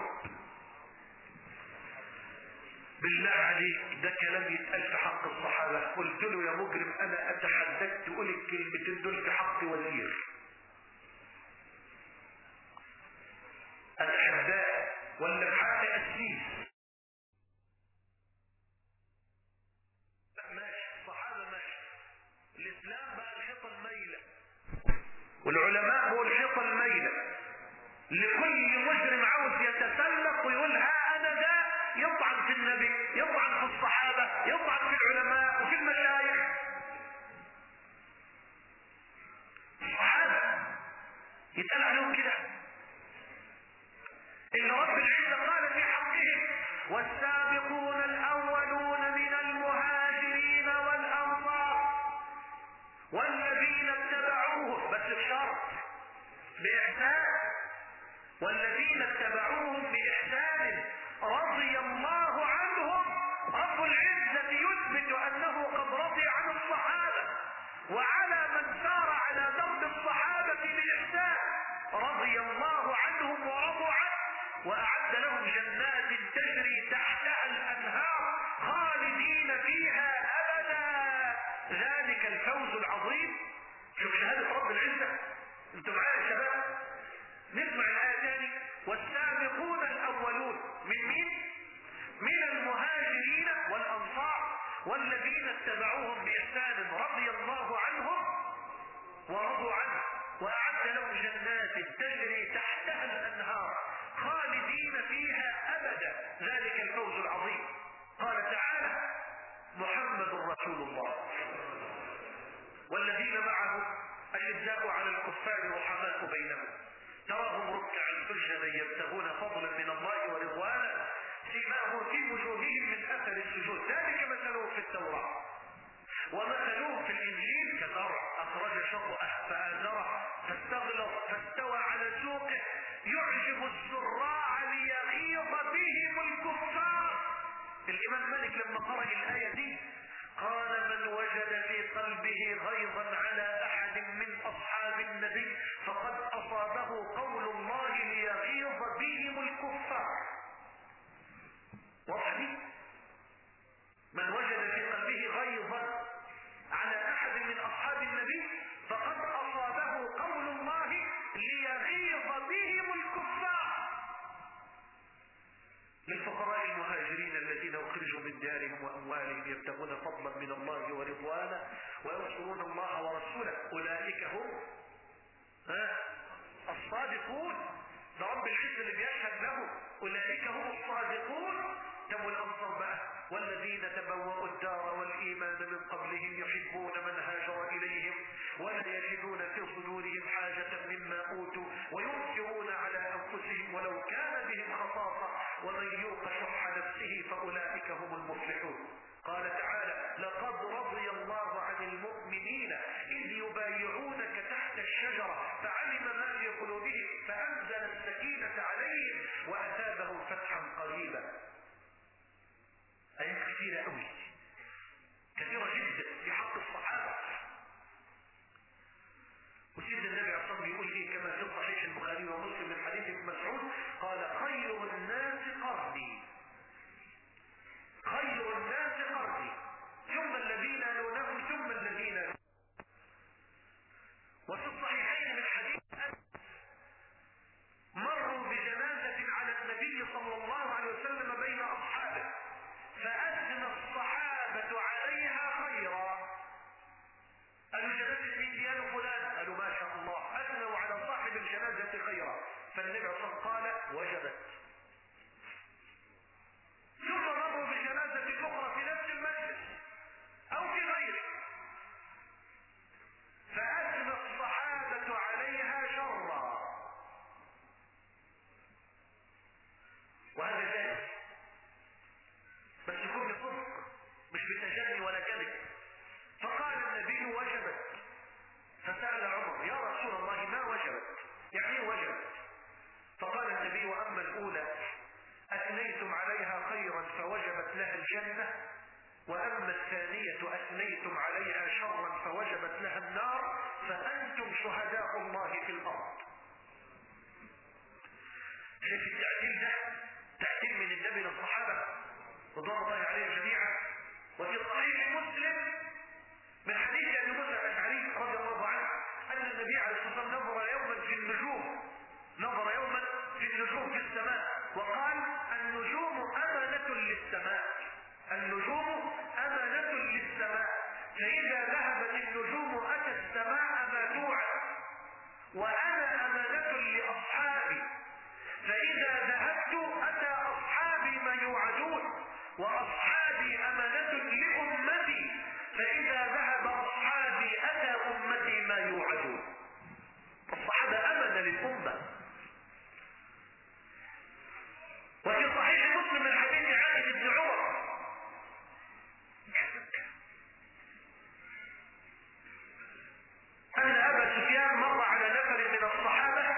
بالله عليك ده كلام يتقال في حق الصحابة قلت له يا مجرم انا اتحدثت تقول الكلمتين دول في حق وزير الأحباء ولا في حق أسيس ماشي الصحابة ماشي الإسلام بقى الحيطة الميلة والعلماء هو الحيطة الميلة لكل مجرم عاوز يتسلق ويقول ها أنا ده يطعن في النبي يطعن في الصحابة يطعن في العلماء وفي المشايخ الصحابة يتقال عليهم كده إن رب العزة قال في حقهم والسابقون الأولون من المهاجرين وأعد لهم جنات تجري تحتها الأنهار خالدين فيها أبدا ذلك الفوز العظيم شوف شهادة رب العزة انتم معايا يا شباب نسمع الآية تاني والسابقون الأولون من مين؟ من المهاجرين والأنصار والذين اتبعوهم بإحسان رضي الله عنهم ورضوا عنه وأعد لهم جنات تجري تحتها الأنهار خالدين فيها أبدا ذلك الفوز العظيم قال تعالى محمد رسول الله والذين معه أشداء على الكفار رحماء بينهم تراهم ركعا سجدا يبتغون فضلا من الله ورضوانا سيماهم في وجوههم من اثر السجود ذلك مثلهم في التوراه ومثلهم في الانجيل كزرع اخرج شطأه فازره فاستغلظ فاستوى على سوقه يعجب الزراع ليغيظ بهم الكفار الامام مالك لما قرأ الايه دي قال من وجد في قلبه غيظا على احد من اصحاب النبي فقد اصابه قول الله ليغيظ بهم الكفار واضح من وجد في قلبه غيظا على احد من اصحاب النبي فقد اصابه قول الله ليغيظ بهم الكفار للفقراء المهاجرين الذين اخرجوا من دارهم واموالهم يبتغون فضلا من الله ورضوانا وينصرون الله ورسوله اولئك هم ها الصادقون ده رب العزه اللي بيشهد له اولئك هم الصادقون طب والانصار بقى والذين تبوأوا الدار والايمان من قبلهم يحبون من هاجر اليهم ولا يجدون في صدورهم حاجة مما اوتوا ويؤثرون على انفسهم ولو كان بهم خصاصة ومن يوق شح نفسه فاولئك هم المفلحون قال تعالى لقد رضي الله عن المؤمنين اذ يبايعونك تحت الشجرة فعلم ما في قلوبهم فانزل السكينة عليهم واثابهم فتحا قريبا آيات كثيرة قوي كثيرة جدا في حق الصحابة وسيدنا النبي عليه الصلاة بيقول ايه كما في صحيح البخاري ومسلم من حديث ابن مسعود قال خير الناس قرني خير الناس قرني ثم الذين يلونهم ثم الذين يلونهم وفي الصحيحين من حديث مروا بجنازة على النبي صلى الله عليه وسلم بين أصحابه فأثنى الصحابة عليها خيرا قالوا جنازة مين ديان فلان قالوا ما شاء الله أثنوا على صاحب الجنازة خيرا فالنبي صلى الله عليه وسلم قال وجبت ثم مروا بجنازة أخرى في نفس المجلس أو في غيره فأثنى الصحابة عليها شرا وهذا جائز بس يكون بصدق مش بتجني ولا كذب فقال النبي وجبت فسأل عمر يا رسول الله ما وجبت يعني ايه وجبت فقال النبي واما الاولى اثنيتم عليها خيرا فوجبت لها الجنة واما الثانية اثنيتم عليها شرا فوجبت لها النار فانتم شهداء الله في الارض شايف التعديل ده تعديل من النبي للصحابة رضوان الله عليهم جميعا وفي صحيح مسلم من حديث ابي موسى الاشعري رضي الله عنه ان النبي عليه الصلاه والسلام نظر يوما في النجوم نظر يوما في النجوم في السماء وقال النجوم امانه للسماء النجوم امانه للسماء فاذا ذهبت النجوم اتى السماء ما توعد وانا امانه لاصحابي فإذا ذهبت أتى أصحابي ما يوعدون وأصحابي أمانة لأمتي فإذا ذهب أصحابي أتى أمتي ما يوعدون الصحابة أمنة للأمة وفي صحيح مسلم من حديث عائشة بن عمر أن أبا سفيان مر على نفر من الصحابة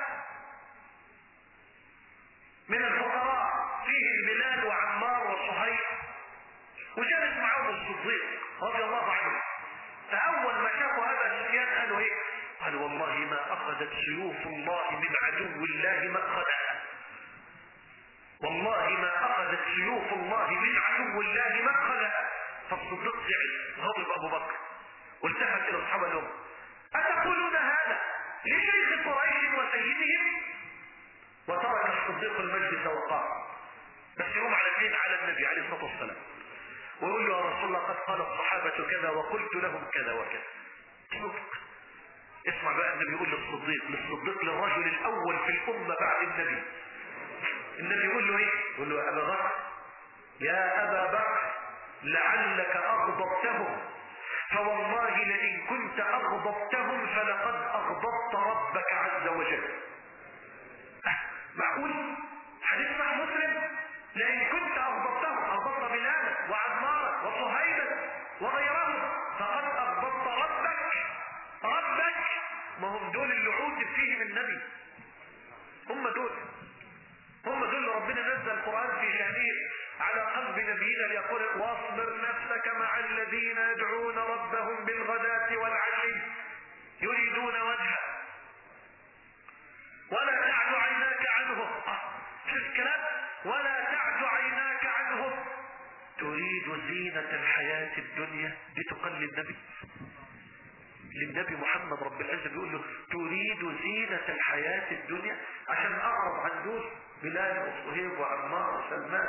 من الفقراء فيه بلال وعمار وصهيب وجلس معهم الصديق رضي الله عنه فأول ما شافوا أبا سفيان قالوا إيه؟ قال والله ما أخذت سيوف الله من عدو الله مأخذها والله ما اخذت سيوف الله من عدو الله مدخلا فالصديق زعل غضب ابو بكر والتفت الى اصحاب الام اتقولون هذا لشيخ قريش وسيدهم وترك الصديق المجلس وقام بس يقوم على اثنين على النبي عليه الصلاه والسلام ويقول له يا رسول الله قد قال الصحابه كذا وقلت لهم كذا وكذا صدق اسمع بقى النبي يقول للصديق للصديق للرجل الاول في الامه بعد النبي النبي يقول له ايه يقول له يا ابا بكر يا ابا بكر لعلك اغضبتهم فوالله لئن كنت اغضبتهم فلقد اغضبت ربك عز وجل أه، معقول حديث مع مسلم لئن كنت اغضبتهم اغضبت بلال وعمار وصهيبا وغيرهم فقد اغضبت ربك ربك ما هم دول اللي عوتب فيهم النبي هم دول هم دول اللي ربنا نزل القرآن في شهيد على قلب نبينا ليقول واصبر نفسك مع الذين يدعون ربهم بالغداة والعشي يريدون وجهه ولا تعد عيناك عنهم شو الكلام ولا تعد عيناك عنهم تريد زينة الحياة الدنيا دي تقلد النبي للنبي محمد رب العزة بيقول له تريد زينة الحياة الدنيا عشان اعرض عن دول بلال وصهيب وعمار وسلمان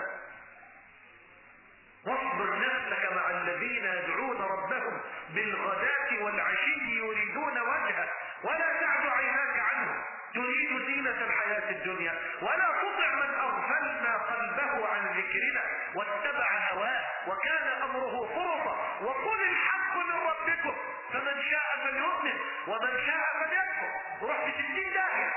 واصبر نفسك مع الذين يدعون ربهم بالغداة والعشي يريدون وجهه ولا تعد عيناك عنه تريد زينة الحياة الدنيا ولا تطع من أغفلنا قلبه عن ذكرنا واتبع هواه وكان أمره فرطا وقل الحق من ربكم فمن شاء فليؤمن ومن شاء فليكفر روح في ستين داهية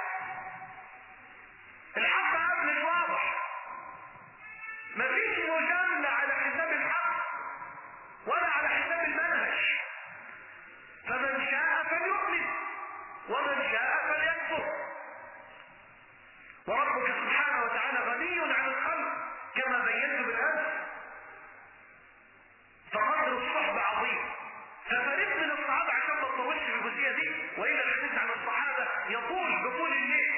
الحق قبل واضح مفيش مجاملة على حساب الحق ولا على حساب المنهج فمن شاء فليؤمن ومن شاء فليكفر وربك سبحانه وتعالى غني عن الخلق كما بينت بالامس فقدر الصحبة عظيم ففريق من الصحابة عشان ما تطولش في الجزئية دي وإلا الحديث عن الصحابة يطول بطول الليل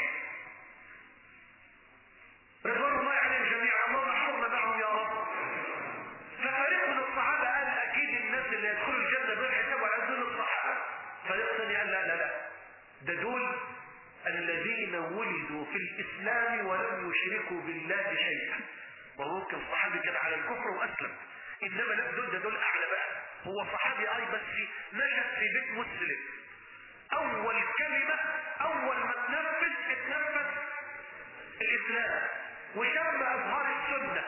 رضوان الله عليهم جميعا اللهم احفظنا معهم يا رب ففريق من الصحابة قال أكيد الناس اللي يدخلوا الجنة دول حسابوا على دول الصحابة فريق ثاني قال لا لا لا ده دول الذين ولدوا في الإسلام ولم يشركوا بالله شيئا وممكن الصحابي كان على الكفر وأسلم إنما لا دول ده دول أعلى بقى هو صحابي أي بس نشأ في بيت مسلم أول كلمة أول ما تنفذ اتنفذ الإسلام وشم أظهار السنة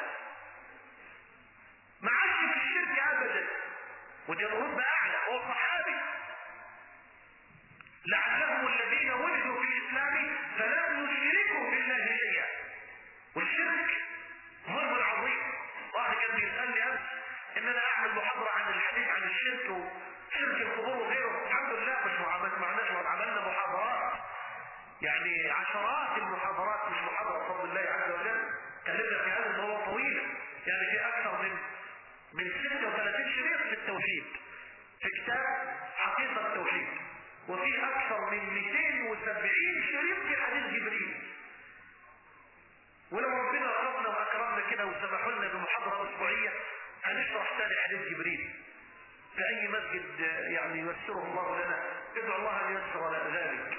ما عادش في الشرك أبدا ودي رتبة أعلى هو صحابي لعلهم الذين ولدوا في الإسلام فلم يشركوا بالله شيئا والشرك ظلم عظيم واحد كان بيسألني أمس إن أنا أعمل محاضرة عن الحديث عن الشرك وشرك القبور وغيره الحمد لله مش ما معناش عملنا محاضرات يعني عشرات المحاضرات مش محاضرة بفضل الله عز وجل كلمنا في هذا الموضوع طويلا يعني في أكثر من من 36 شريط في التوحيد في كتاب حقيقة التوحيد وفي أكثر من 270 شريط في حديث جبريل ولو ربنا رحمنا وأكرمنا كده وسمحوا لنا بمحاضرة أسبوعية هنشرح ثاني حديث جبريل في أي مسجد يعني ييسره الله لنا ادعو الله أن ييسر لنا ذلك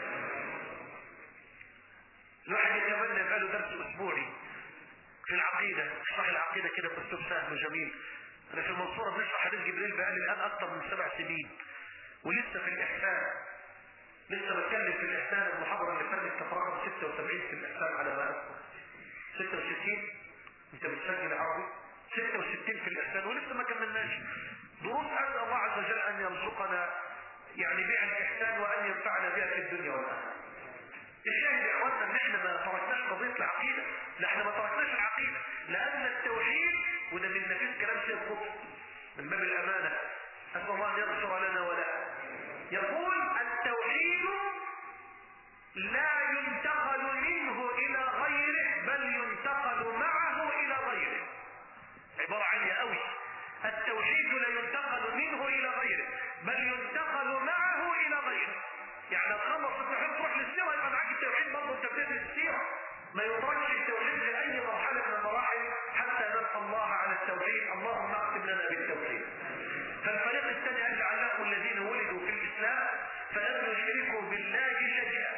الواحد يتمنى يبقى له درس اسبوعي في العقيدة اشرح العقيدة كده باسلوب سهل وجميل انا في المنصورة بنشرح حديث جبريل بقالي الان اكتر من سبع سنين ولسه في الاحسان لسه بتكلم في الاحسان المحاضرة اللي فاتت كانت رقم 76 في الاحسان على ما اذكر 66 انت بتسجل عربي 66 في الاحسان ولسه ما كملناش دروس اسال الله عز وجل ان يرزقنا يعني بها الاحسان وان ينفعنا بها في الدنيا والاخره الشاهد يا اخوانا ان احنا ما تركناش قضيه العقيده لا احنا ما تركناش العقيده لان التوحيد وده من نفيس كلام سيد قطب من باب الامانه اسال الله ان يغفر لنا ولا يقول التوحيد لا ينتقل منه الى غيره بل ينتقل معه الى غيره عباره عاليه قوي التوحيد لا ينتقل منه الى غيره بل ينتقل معه الى غيره يعني تخلص التوحيد تروح للسيره يبقى معاك التوحيد برضه انت بتدرس السيره ما يتركش التوحيد لاي مرحله من التوحيد اللهم اختم لنا بالتوحيد فالفريق الثاني قال لعلكم الذين ولدوا في الاسلام فلم يشركوا بالله شيئا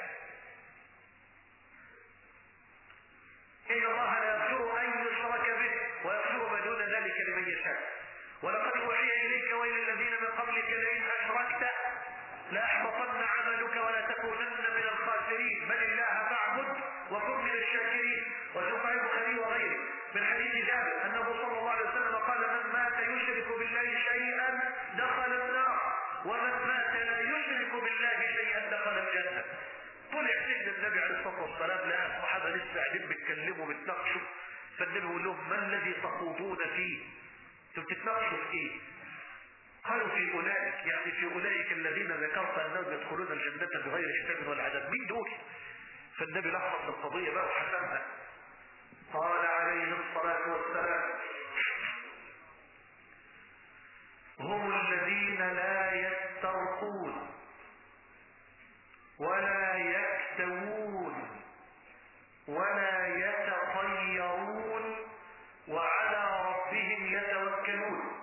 ان الله لا يغفر ان يشرك به ويغفر ما دون ذلك لمن يشاء ولقد اوحي اليك والى الذين من قبلك لئن اشركت لاحبطن عملك ولا تكونن من الخاسرين بل الله فاعبد وكن من الشاكرين وسوف البخاري وغيره من حديث جابر انه صلى الله عليه وسلم قال من مات يشرك بالله شيئا دخل النار ومن مات لا يشرك بالله شيئا دخل الجنه طلع سيدنا النبي عليه الصلاه والسلام لقى الصحابه لسه قاعدين بيتكلموا بيتناقشوا فالنبي يقول لهم ما الذي تخوضون فيه؟ انتوا بتتناقشوا في ايه؟ قالوا في اولئك يعني في اولئك الذين ذكرت انهم يدخلون الجنه بغير حساب ولا عذاب مين دول؟ فالنبي لخص القضيه بقى وحسمها قال عليه الصلاه والسلام هم الذين لا يسترقون ولا يكتوون ولا يتطيرون وعلى ربهم يتوكلون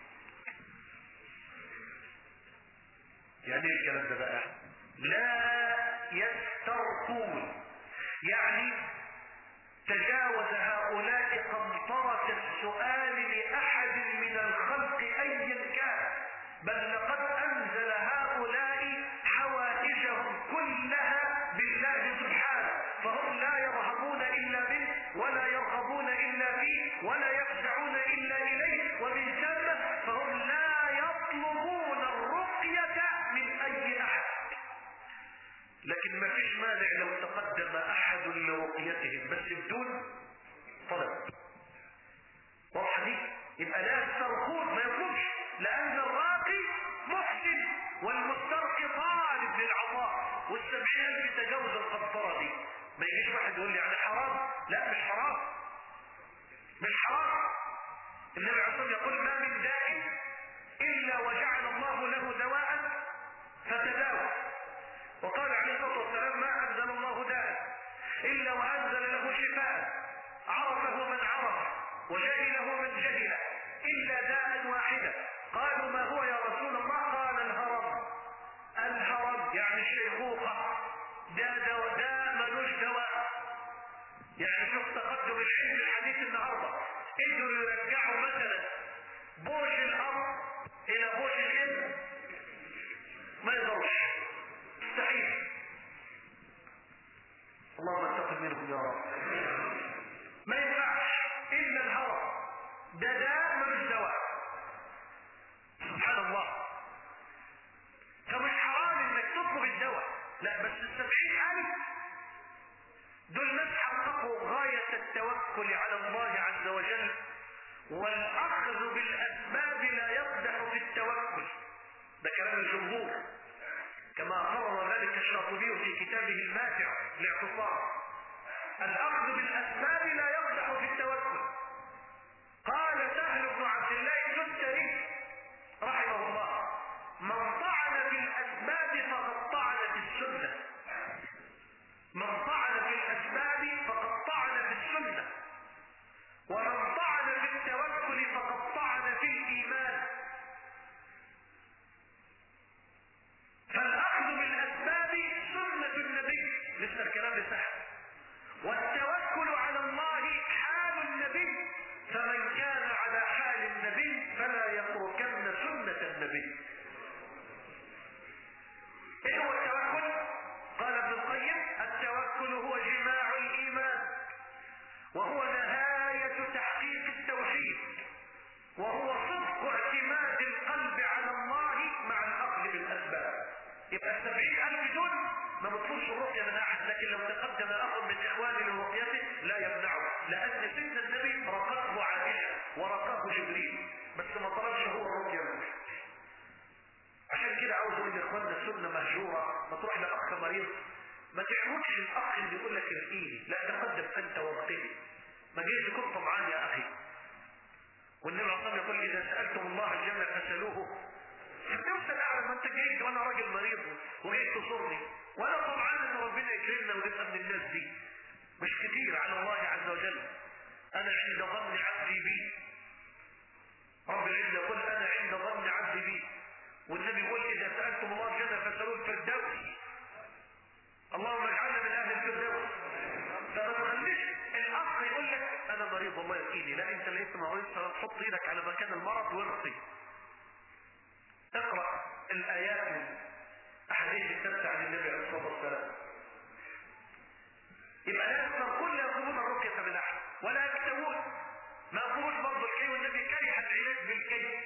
يعني ايه الكلام ده بقى لا يسترقون يعني تجاوز هؤلاء قنطرة السؤال لأحد من الخلق أيا كان بل لقد أنزل هؤلاء حوائجهم كلها بالله سبحانه فهم لا يرهبون إلا به ولا يرغبون إلا فيه ولا يفزعون إلا إليه ومن ثم فهم لا يطلبون الرقية من أي أحد لكن ما فيش مانع لو تقدم احد لرقيتهم بس بدون طلب واضحه دي يبقى لا يسترقون ما يكونش لان الراقي محسن والمسترقي طالب للعطاء والسبعين الف تجاوز القنطره دي ما يجيش واحد يقول لي يعني حرام لا مش حرام مش حرام النبي عليه الصلاه يقول ما من داء الا وجعل الله له دواء فتداوى وقال عليه الصلاه والسلام ما انزل الله داء الا وانزل له شفاء عرفه من عرف وجهله من جهل الا داء واحدا قالوا ما هو يا رسول الله قال الهرم الهرم يعني الشيخوخه ده دواء ده ملوش دواء يعني شوف تقدم العلم الحديث النهارده قدروا يرجعوا مثلا بوش الارض الى بوش الابن ما يقدرش مستحيل اللهم انتقم منهم يا رب ما ينفعش الا الهوى ده داء ملوش دواء سبحان الله فمش حرام انك تطلب الدواء لا بس السبعين الف دول ناس حققوا غاية التوكل على الله عز وجل والاخذ بالاسباب لا يقدح في التوكل ده كلام الجمهور كما قرر ذلك الشاطبي في كتابه الماتع الاعتصام الاخذ بالاسباب لا يقدح في التوكل قال سهل بن عبد الله الجزري رحمه الله من طعن في الاسباب فقد طعن في السنه من طعن في الاسباب فقد طعن في السنه ومن طعن في التوكل فقد طعن في الايمان فالاخذ بالاسباب سنه النبي لسه الكلام لسهل والتوكل على الله حال النبي فمن كان على حال النبي فلا يتركن سنه النبي ايه هو التوكل قال ابن القيم التوكل هو جماع الايمان وهو نهايه تحقيق التوحيد وهو صدق اعتماد القلب على الله مع الاخذ بالاسباب يبقى السبعين الف دول ما بطلبش الرقيه من احد لكن لو تقدم اخ من اخواني لرقيته لا يمنعه لان سيدنا النبي رقته عائشه ورقاه جبريل بس ما طلبش هو الرقيه منه عشان كده عاوز اقول لاخواننا السنه مهجوره ما تروح لاخ مريض ما تعملش الاخ اللي يقول لك ارقيني لا تقدم انت وارقني ما جيش كنت طمعان يا اخي والنبي عليه الصلاه يقول اذا سالتم الله الجنه فاسالوه هتوصل اعلى ما انت جاي وانا راجل مريض وجاي تصرني وانا طمعان ان ربنا يكرمنا ونبقى من الناس دي مش كتير على الله عز وجل انا عند ظن عبدي بي رب العزة يقول انا عند ظن عبدي بي والنبي يقول اذا سألتم الله الجنة فاسألوا الفردوس اللهم اجعلنا من اهل الفردوس فما تخليش الاخ يقول لك انا مريض والله يقيني لا انت لقيت مريض فحط ايدك على مكان المرض وارقي اقرا الايات احاديث الثابته عن النبي عليه الصلاه والسلام يبقى لا يكثر كل يقولون الرقيه بالاحد ولا يكتبون ما يقولوش برضه الكي والنبي كره العلاج بالكي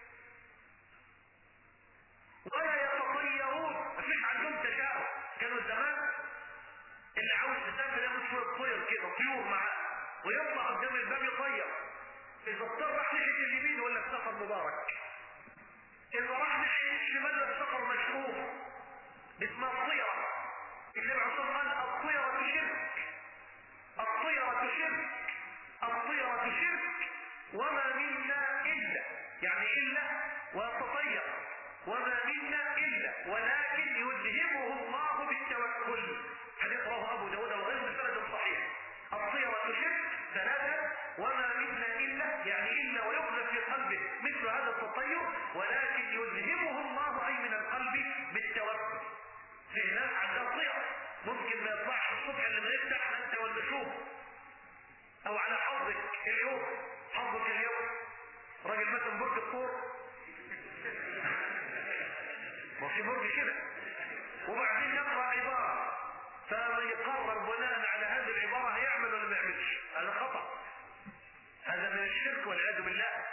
ولا يتطيرون مفيش عندهم تشاؤم كانوا زمان اللي عاوز يسافر ياخد شويه طير كده طيور معاه ويطلع قدام الباب يطير اذا اضطر راح ناحيه اليمين ولا السفر مبارك اذا راح ناحيه الشمال السفر مشهور اسمها الطيره النبي عليه الصلاه والسلام قال الطيره شرك الطيره شرك الطيره شرك وما منا الا يعني الا ويتطير وما منا الا ولكن يلهمه الله بالتوكل حديث رواه ابو داود وغيره بسند صحيح الطيرة شرك ثلاثة وما منا الا يعني الا ويقذف في قلبه مثل هذا التطير ولكن يلهمه الله اي من القلب بالتوكل في ناس عندها طيرة ممكن ما يطلعش الصبح اللي ما يفتح انت ولا شوف او على حظك اليوم حظك اليوم راجل مثلا برج الطور ما في برج كده وبعدين يقرا عباره فمن يقرر بناء على هذه العباره هيعمل ولا ما يعملش هذا خطا هذا من الشرك والعياذ بالله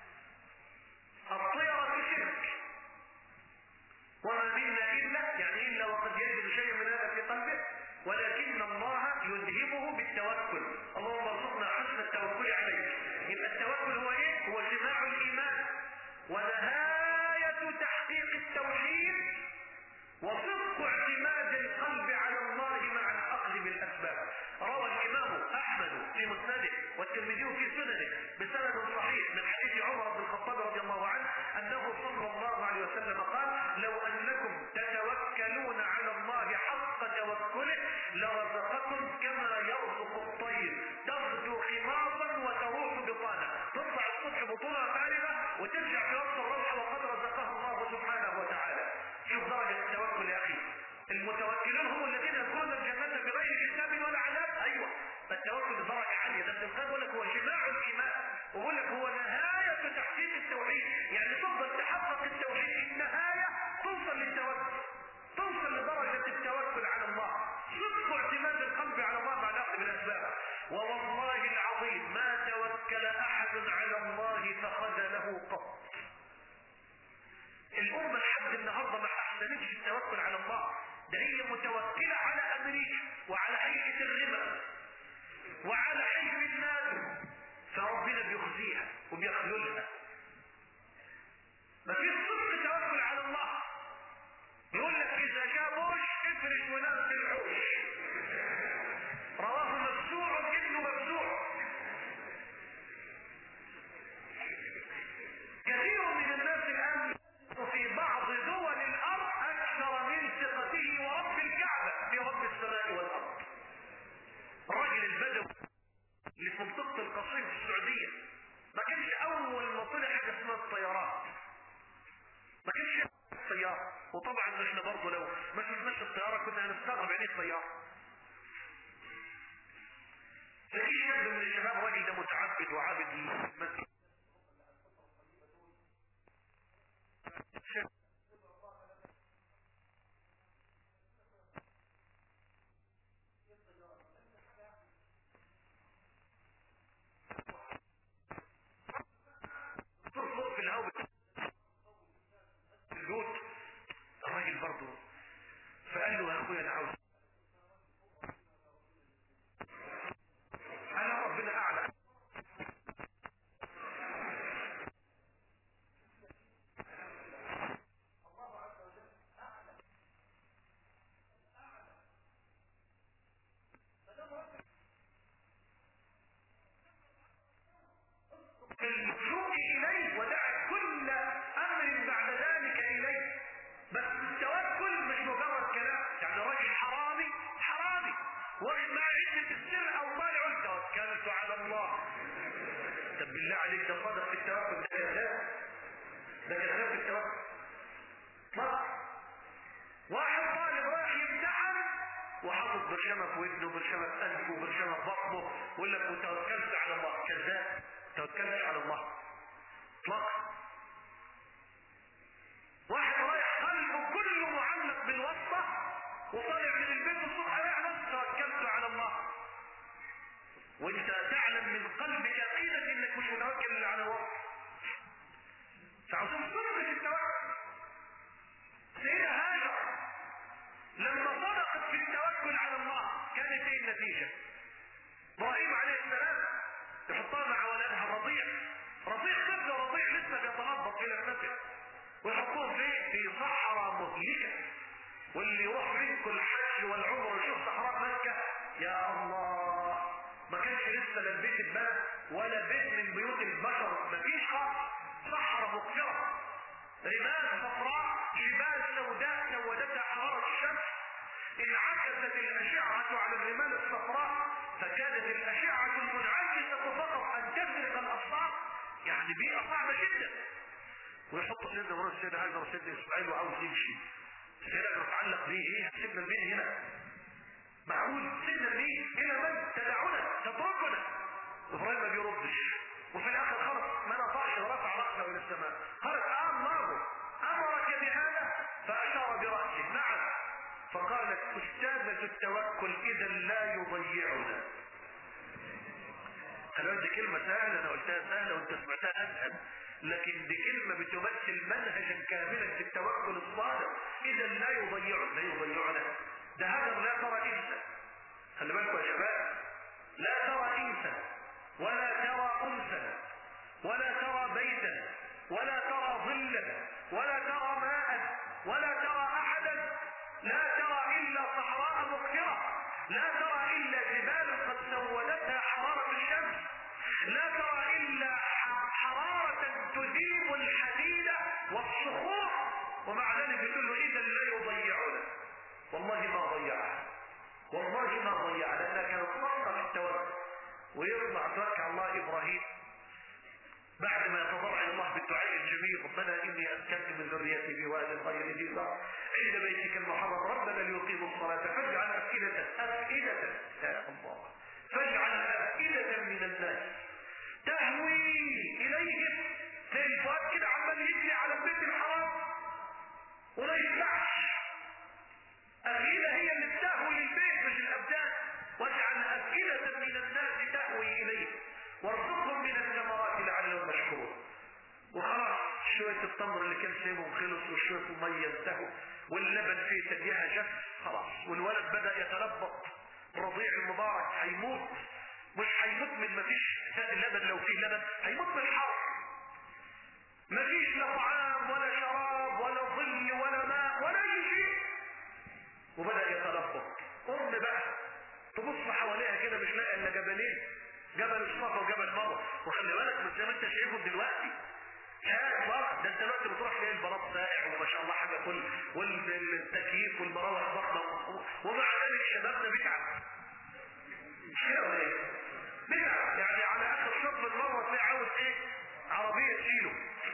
الطيره شرك وما منا الا يعني الا وقد يجد شيء من هذا في قلبه ولكن الله يلهمه بالتوكل اللهم ارزقنا حسن التوكل عليه يبقى التوكل هو ايه هو جماع الايمان ونهايه تحقيق التوحيد وصدق اعتماد القلب على الله مع الاخذ بالاسباب روى الامام احمد في مسنده والترمذي في سننه بسند صحيح من حديث عمر بن الخطاب رضي الله عنه انه صلى الله عليه وسلم قال لو انكم تتوكلون على الله حق توكله لرزقكم كما يرزق الطير تغدو خماصا وتروح بطانا تطلع الصبح بطولها فارغه وترجع في وقت الروح وقد رزقها الله سبحانه وتعالى شوف درجه التوكل يا اخي المتوكلون هم الذين يدخلون الجنه بغير حساب ولا عذاب ايوه فالتوكل بدرجه عاليه ده ابن القيم يقول لك هو جماع الايمان ويقول لك هو نهايه تحقيق التوحيد يعني تفضل تحقق التوحيد في النهايه توصل للتوكل توصل لدرجه التوكل على الله صدق اعتماد القلب على الله مع الاخذ بالاسباب ووالله العظيم ما توكل احد على الله فخذله قط الأمة لحد النهاردة ما أحسنتش التوكل على الله ده هي متوكلة على أمريكا وعلى هيئة الربا وعلى حلم الناس فربنا بيخزيها وبيخذلها ما فيش صدق توكل على الله يقول لك إذا جاء بوش افرش ونام في الحوش رواه مفزوع ابن مفزوع كثير من الناس الآن في بعض دول الارض اكثر من ثقته ورب الكعبة في رب السماء والارض الراجل البدوي اللي في منطقة القصيم في السعودية ما كانش اول ما طلع حاجة اسمها الطيارات ما كانش الطيارة وطبعا احنا برضه لو ما شفناش الطيارة كنا هنستغرب يعني الطيارة ففي شاب من الشباب راجل ده متعبد وعابد المسجد ترفض في الهواء الجود الراجل برضه فقال له يا اخويا انا عاوز انا ربنا اعلى اللجوء اليه ودع كل امر بعد ذلك اليه بس التوكل مش مجرد كلام يعني راجل حرامي حرامي واخد مع عدة السر او طالع توكلت على الله طب بالله عليك ده صادق في التوكل ده كذاب ده كذاب في التوكل طب واحد طالب رايح يمتحن وحاطط برشامه في ودنه وبرشامه في انفه وبرشامه في بطنه ويقول لك وتوكلت على الله كذاب توكلت على الله اطلاقا واحد رايح قلبه كله معلق بالواسطه وطالع من البيت الصبح يعلم توكلت على الله وانت تعلم من قلبك يقينا انك مش متوكل الا على الله فعاوزين صدق في التوكل سيدة هاجر لما صدقت في التوكل على الله كانت ايه النتيجة ابراهيم عليه السلام يحطها مع ولدها الرضيع رضيع طفل رضيع لسه بيتنبط في نفسه ويحطوه فين في صحراء مهلكة واللي يروح منكم الحج والعمر ويشوف صحراء مكة يا الله ما كانش لسه لا البيت اتبنى ولا بيت من بيوت البشر ما فيش خالص صحراء مقفرة رمال صفراء جبال سوداء سودتها حرارة الشمس انعكست الأشعة على الرمال الصفراء فكادت الأشعة المنعكسة فقط أن تفرق الأبصار يعني بيئة صعبة جدا ويحط سيدنا مرة السيدة هاجر وسيدنا إسماعيل وعاوز يمشي السيدة هاجر تعلق بيه إيه سيبنا البين هنا معقول سيبنا البين إلى من تدعونا تتركنا إبراهيم ما بيردش وفي الآخر خلص ما نطعش ورفع رأسه إلى السماء خلص آه الله أمرك بهذا فأشار برأسه نعم فقالت أستاذة التوكل إذا لا يضيعنا أنا دي كلمة سهلة أنا قلتها سهلة وأنت سمعتها أسهل لكن دي كلمة بتمثل منهجا كاملا في التوكل الصادق إذا لا يضيعنا لا يضيعنا ده هذا لا ترى إنسا خلي بالكم يا شباب لا ترى إنسا ولا ترى أنسا ولا ترى بيتا ولا ترى ظلا ولا ترى ماء ولا ترى أحدا لا ترى إلا صحراء مقفرة لا ترى إلا جبال قد سودتها حرارة الشمس لا ترى إلا حرارة تذيب الحديد والصخور ومع ذلك يقول له إذا لا يضيعنا والله ما ضيعها والله ما ضيعها لأنها كانت صدقة في التوكل ويطلع توكل الله إبراهيم بعد ما يتضرع الله بالدعاء الجميل ربنا اني اسكنت من ذريتي بواد غير ذي زرع عند بيتك المحرم ربنا ليقيموا الصلاه فاجعل افئده افئده يا الله فاجعل افئده من الناس تهوي اليهم زي الفؤاد كده عمال يجري على البيت الحرام وما يشبعش افئده هي اللي بتهوي للبيت مش الابدان واجعل افئده من الناس تهوي اليه وارزقهم من الثمرات لعلهم مشكورون وخلاص شوية التمر اللي كان سيبهم خلص وشوية المية انتهوا واللبن فيه تديها جف خلاص والولد بدأ يتلبط الرضيع المبارك هيموت مش هيموت من مفيش لبن لو فيه لبن هيموت من الحر مفيش لا طعام ولا شراب ولا ظل ولا ماء ولا اي شيء وبدأ يتلبط ام بقى تبص حواليها كده مش لاقي الا جبلين جبل الصفا وجبل مروه وخلي بالك مش زي ما انت شايفهم دلوقتي شايف بقى ده انت دلوقتي بتروح تلاقي البلاط ساقع وما شاء الله حاجه كل والتكييف والمراوح ضخمه ومع ذلك شبابنا بيتعب مش كده ولا ايه؟ بيتعب يعني على اخر شط المره تلاقي عاوز ايه؟ عربيه تشيله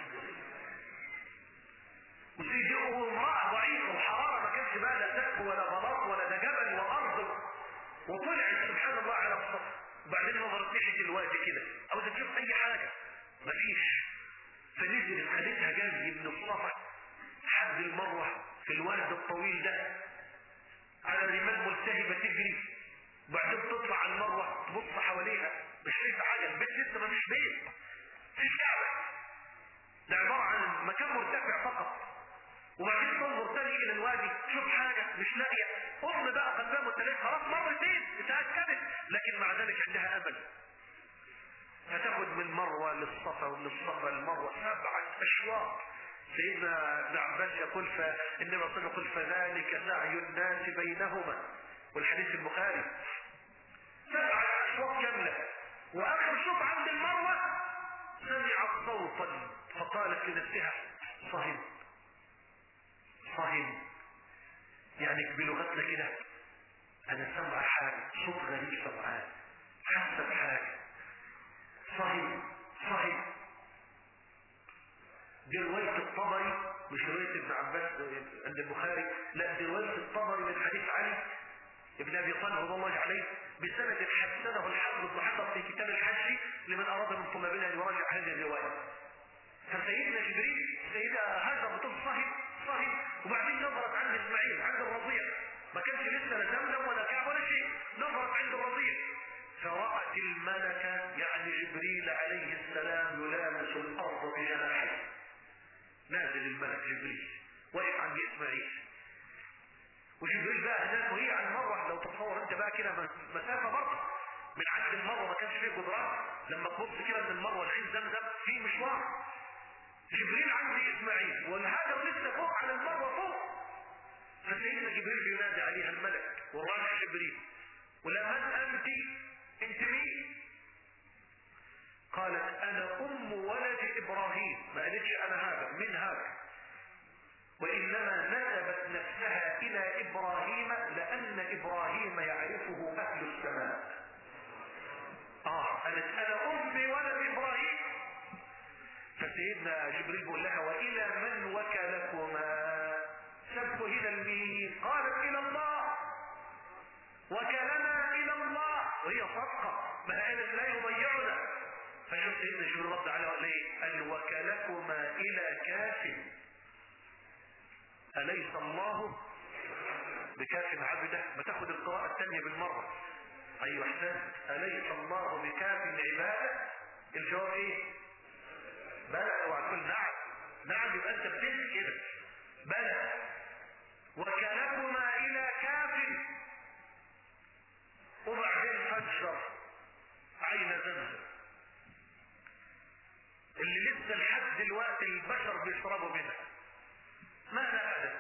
وتيجي امراه ضعيفه وحراره ما كانش بقى لا سقف ولا بلاط ولا ده جبل وارض وطلعت سبحان الله على الصف وبعدين نظرت ناحيه الوادي كده عاوزه تشوف اي حاجه مفيش فنزلت خدتها جنبي من الصفا لحد المروه في الواد الطويل ده على رمال ملتهبه تجري وبعدين تطلع على المروه تبص حواليها مش شايفه حاجه البيت لسه مفيش بيت مفيش كعبه ده عباره عن مكان مرتفع فقط وبعدين تنظر تاني الى الوادي تشوف حاجه مش لاقيه ام بقى قدام التلاقي خلاص مرتين اتاكدت لكن مع ذلك عندها امل فتاخد من مروه للصفا ومن الصفا للمروه سبعه اشواط سيدنا ابن عباس يقول فالنبي صلى الله عليه وسلم يقول فذلك سعي الناس بينهما والحديث البخاري سبعه اشواط كامله واخر شوط عند المروه سمعت صوتا فقالت لنفسها صهد صهد يعني بلغتنا كده انا سمع حاجه صوت غريب سمعان حاسه بحاجه صهد صحيح دي رواية الطبري مش رواية ابن عباس عند البخاري لا دي رواية الطبري من حديث علي ابن ابي طالب رضي الله عليه بسند حسنه الحافظ بن حجر في كتاب الحج لمن اراد من طلابنا ان يراجع هذه الروايه. فسيدنا جبريل سيدة هاجر بتقول صهد صهد وبعدين نظرت عند اسماعيل عند الرضيع ما كانش لسه لا زمزم ولا كعب ولا شيء نظرت عند الرضيع فرأت الملكة يعني جبريل عليه السلام يلامس الأرض بجناحيه نازل الملك جبريل واقف عند اسماعيل وجبريل بقى هناك وهي عن مرة لو تتصور انت بقى كده مسافة برضه من عند المروة ما كانش فيه جدران لما تبص كده من المروة لعين زمزم في مشوار جبريل عند اسماعيل والهاجر لسه فوق على المروة فوق فسيدنا جبريل ينادي عليها الملك والراجع جبريل ولا من انت انت مين قالت انا ام ولد ابراهيم ما قالتش انا هذا من هذا وإنما نسبت نفسها إلى إبراهيم لأن إبراهيم يعرفه أهل السماء آه قالت أنا أمي ولد إبراهيم فسيدنا جبريل بيقول لها وإلى من وكلكما سبه إلى المين قالت إلى الله وكلنا إلى الله وهي صدقة ما قالت لا يضيعنا فشوف سيدنا جبريل رد عليه وقال ايه قال وكلكما إلى كافٍ أليس الله بكاف عبده ما تاخد القراءة الثانية بالمرة أيوة أحسن أليس الله بكاف عباده الجواب إيه بلى اوعى تقول نعم نعم يبقى أنت بتنسى كده بلى وكلكما إلى كاف وبعدين فجر عين زمزم اللي لسه لحد دلوقتي البشر بيشربوا منها ما نفذت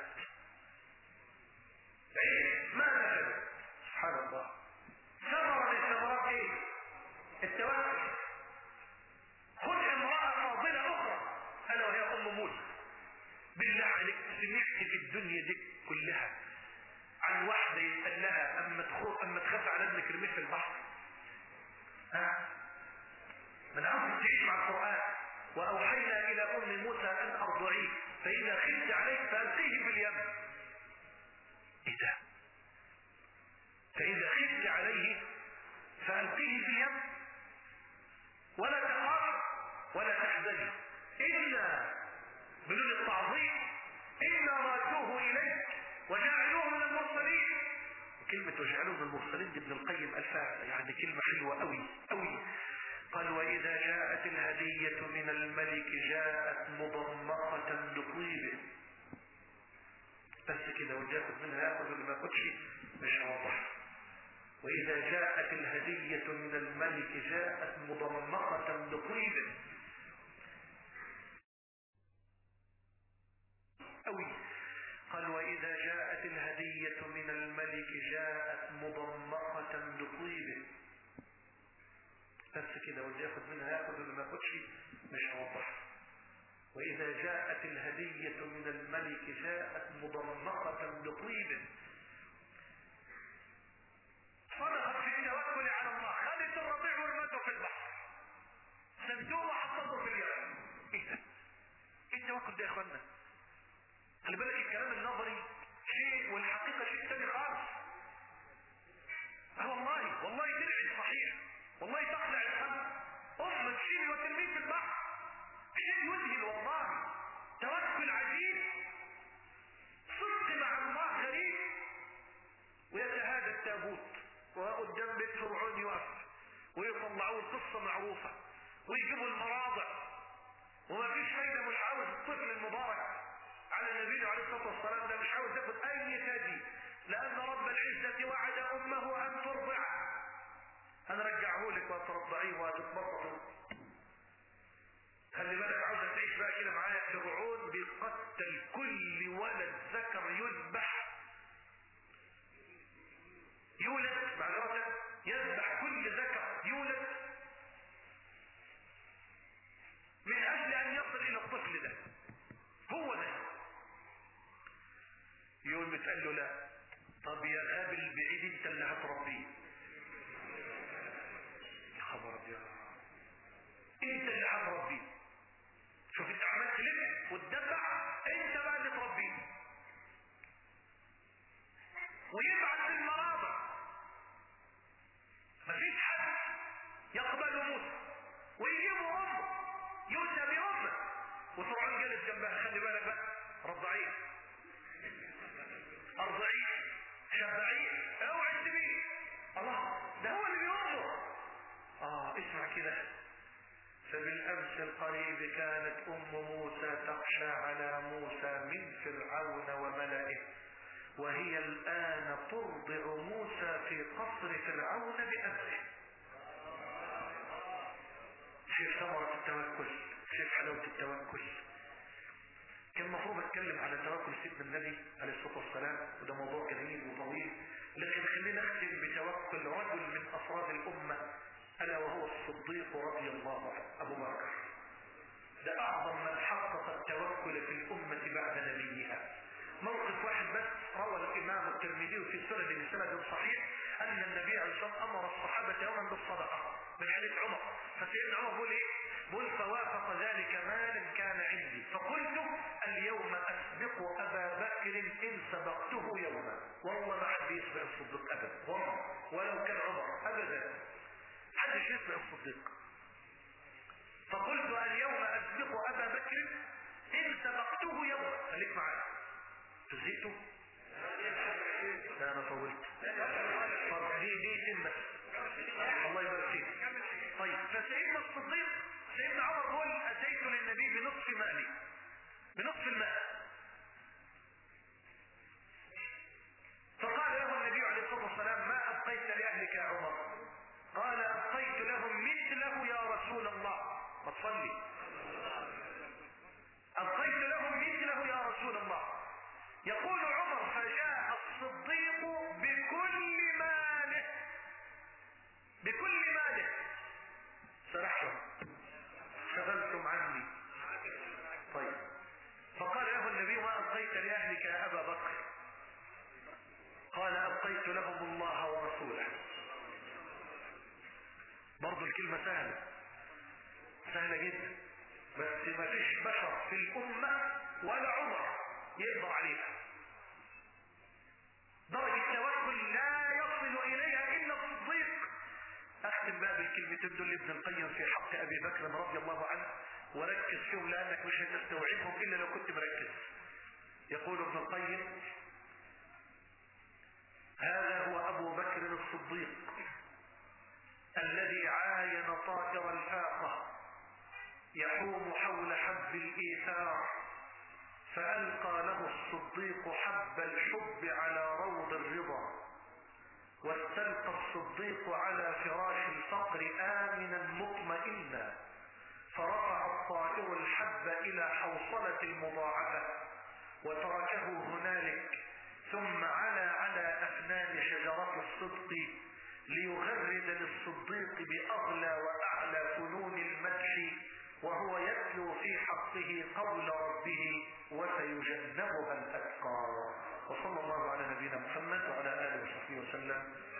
ايه ما نفذت سبحان الله ثمرة من ثمرات ايه التوكل خذ امرأة فاضلة اخرى انا وهي ام موسى بالله عليك سمعت في الدنيا دي كلها عن واحدة يتقال لها اما تخوف اما تخاف على ابنك رميه في البحر ها من عاوز تعيش مع القرآن وأوحينا إلى أم موسى أن أرضعيه فإذا خفت عليك فألقيه في اليم إيه ده؟ فإذا خفت عليه فألقيه في اليم ولا تخاف ولا تحزن إنا بدون التعظيم إنا رادوه إليك وجعلوه من المرسلين كلمة وجعلوه من المرسلين دي ابن القيم ألفها يعني كلمة حلوة أوي أوي قال وإذا جاءت الهدية من الملك جاءت مضمقة بطيب بس كده وجاءت منها ياخذ اللي ما ياخدش مش واضح وإذا جاءت الهدية من الملك جاءت مضمقة بطيب أوي قال وإذا جاءت الهدية من الملك جاءت مضمقة بطيب بس كده واللي ياخد منها ياخد اللي ما ياخدش مش واضح وإذا جاءت الهدية من الملك جاءت مضمقة بطيب صدقت في التوكل على الله خدت الرضيع ورمته في البحر صندوق وحطته في اليم ايه ده؟ ايه التوكل ده يا اخوانا؟ خلي بالك الكلام النظري شيء والحقيقة شيء ثاني خالص اه والله والله تلعب صحيح والله تخلع الخمر ام تشيل وترميه في البحر شيء يذهل والله توكل عجيب صدق مع الله غريب ويتهادى التابوت وقدام بيت فرعون يقف ويطلعوه القصة معروفة ويجيبوا المراضع وما فيش فايدة مش عاوز الطفل المبارك على النبي عليه الصلاة والسلام ده مش عاوز ياخد أي ثدي لأن رب العزة وعد أمه أن ترضعه هنرجعه لك وترضعيه وهتتبسطوا خلي بالك عاوزة تعيش بقى كده معايا فرعون بيقتل كل ولد ذكر يذبح يولد معذرة يذبح كل ذكر يولد من اجل ان يصل الى الطفل ده هو ده يقول بتقال له لا طب يا غابل بعيد انت اللي هتربيه يا خبر ابيض انت اللي يؤتى بأمه وفرعون جالس جنبها خلي بالك بقى رضعيه ارضعيه شبعيه اوعي تسيبيه الله ده هو اللي بيقول اه اسمع كده فبالامس القريب كانت ام موسى تخشى على موسى من فرعون وملئه وهي الان ترضع موسى في قصر فرعون بامره شوف ثمرة التوكل شوف حلاوة التوكل كان المفروض اتكلم على توكل سيدنا النبي عليه الصلاة والسلام وده موضوع جميل وطويل لكن خلينا نختم بتوكل رجل من افراد الامة الا وهو الصديق رضي الله عنه ابو بكر ده اعظم من حقق التوكل في الامة بعد نبيها موقف واحد بس روى الامام الترمذي في سند بسند صحيح ان النبي عليه الصلاه والسلام امر الصحابه يوما بالصدقه من حديث عمر فسيدنا عمر بيقول ايه؟ بيقول فوافق ذلك مالا كان عندي فقلت اليوم اسبق ابا بكر ان سبقته يوما والله ما حد يسبق الصديق ابدا والله ولو كان عمر ابدا حدش يسبق الصديق فقلت اليوم اسبق ابا بكر ان سبقته يوما خليك معايا تزيته لا انا طولت طب دي دي بس الله يبارك فيك طيب فسيدنا الصديق سيدنا عمر بيقول اتيت للنبي بنصف مالي بنصف المال فقال له النبي عليه الصلاه والسلام ما ابقيت لاهلك يا عمر قال ابقيت لهم مثله يا رسول الله ما تصلي ابقيت لهم مثله يا رسول الله يقول عمر فجاء الصديق بكل ماله بكل ماله سرحتم شغلتم عني طيب فقال له النبي ما أبقيت لأهلك يا أبا بكر قال أبقيت لهم الله ورسوله برضو الكلمة سهلة سهلة جدا بس ما فيش بشر في الأمة ولا عمر يقدر عليها درجة التوكل لا يصل إليها إلا الصديق أختم بقى بالكلمتين دول لابن القيم في حق أبي بكر رضي الله عنه وركز فيهم لأنك مش هتستوعبهم إلا لو كنت مركز يقول ابن القيم هذا هو أبو بكر الصديق الذي عاين طائر الفاقة يحوم حول حب الإيثار فألقى له الصديق حب الحب على روض الرضا واستلقى الصديق على فراش الفقر آمنا مطمئنا فرفع الطائر الحب إلى حوصلة المضاعفة وتركه هنالك ثم علا على أفنان شجرة الصدق ليغرد للصديق بأغلى وأعلى فنون المدح وهو يتلو في حقه قول ربه وسيجنبها الأتقى وصلى الله على نبينا محمد وعلى آله وصحبه وسلم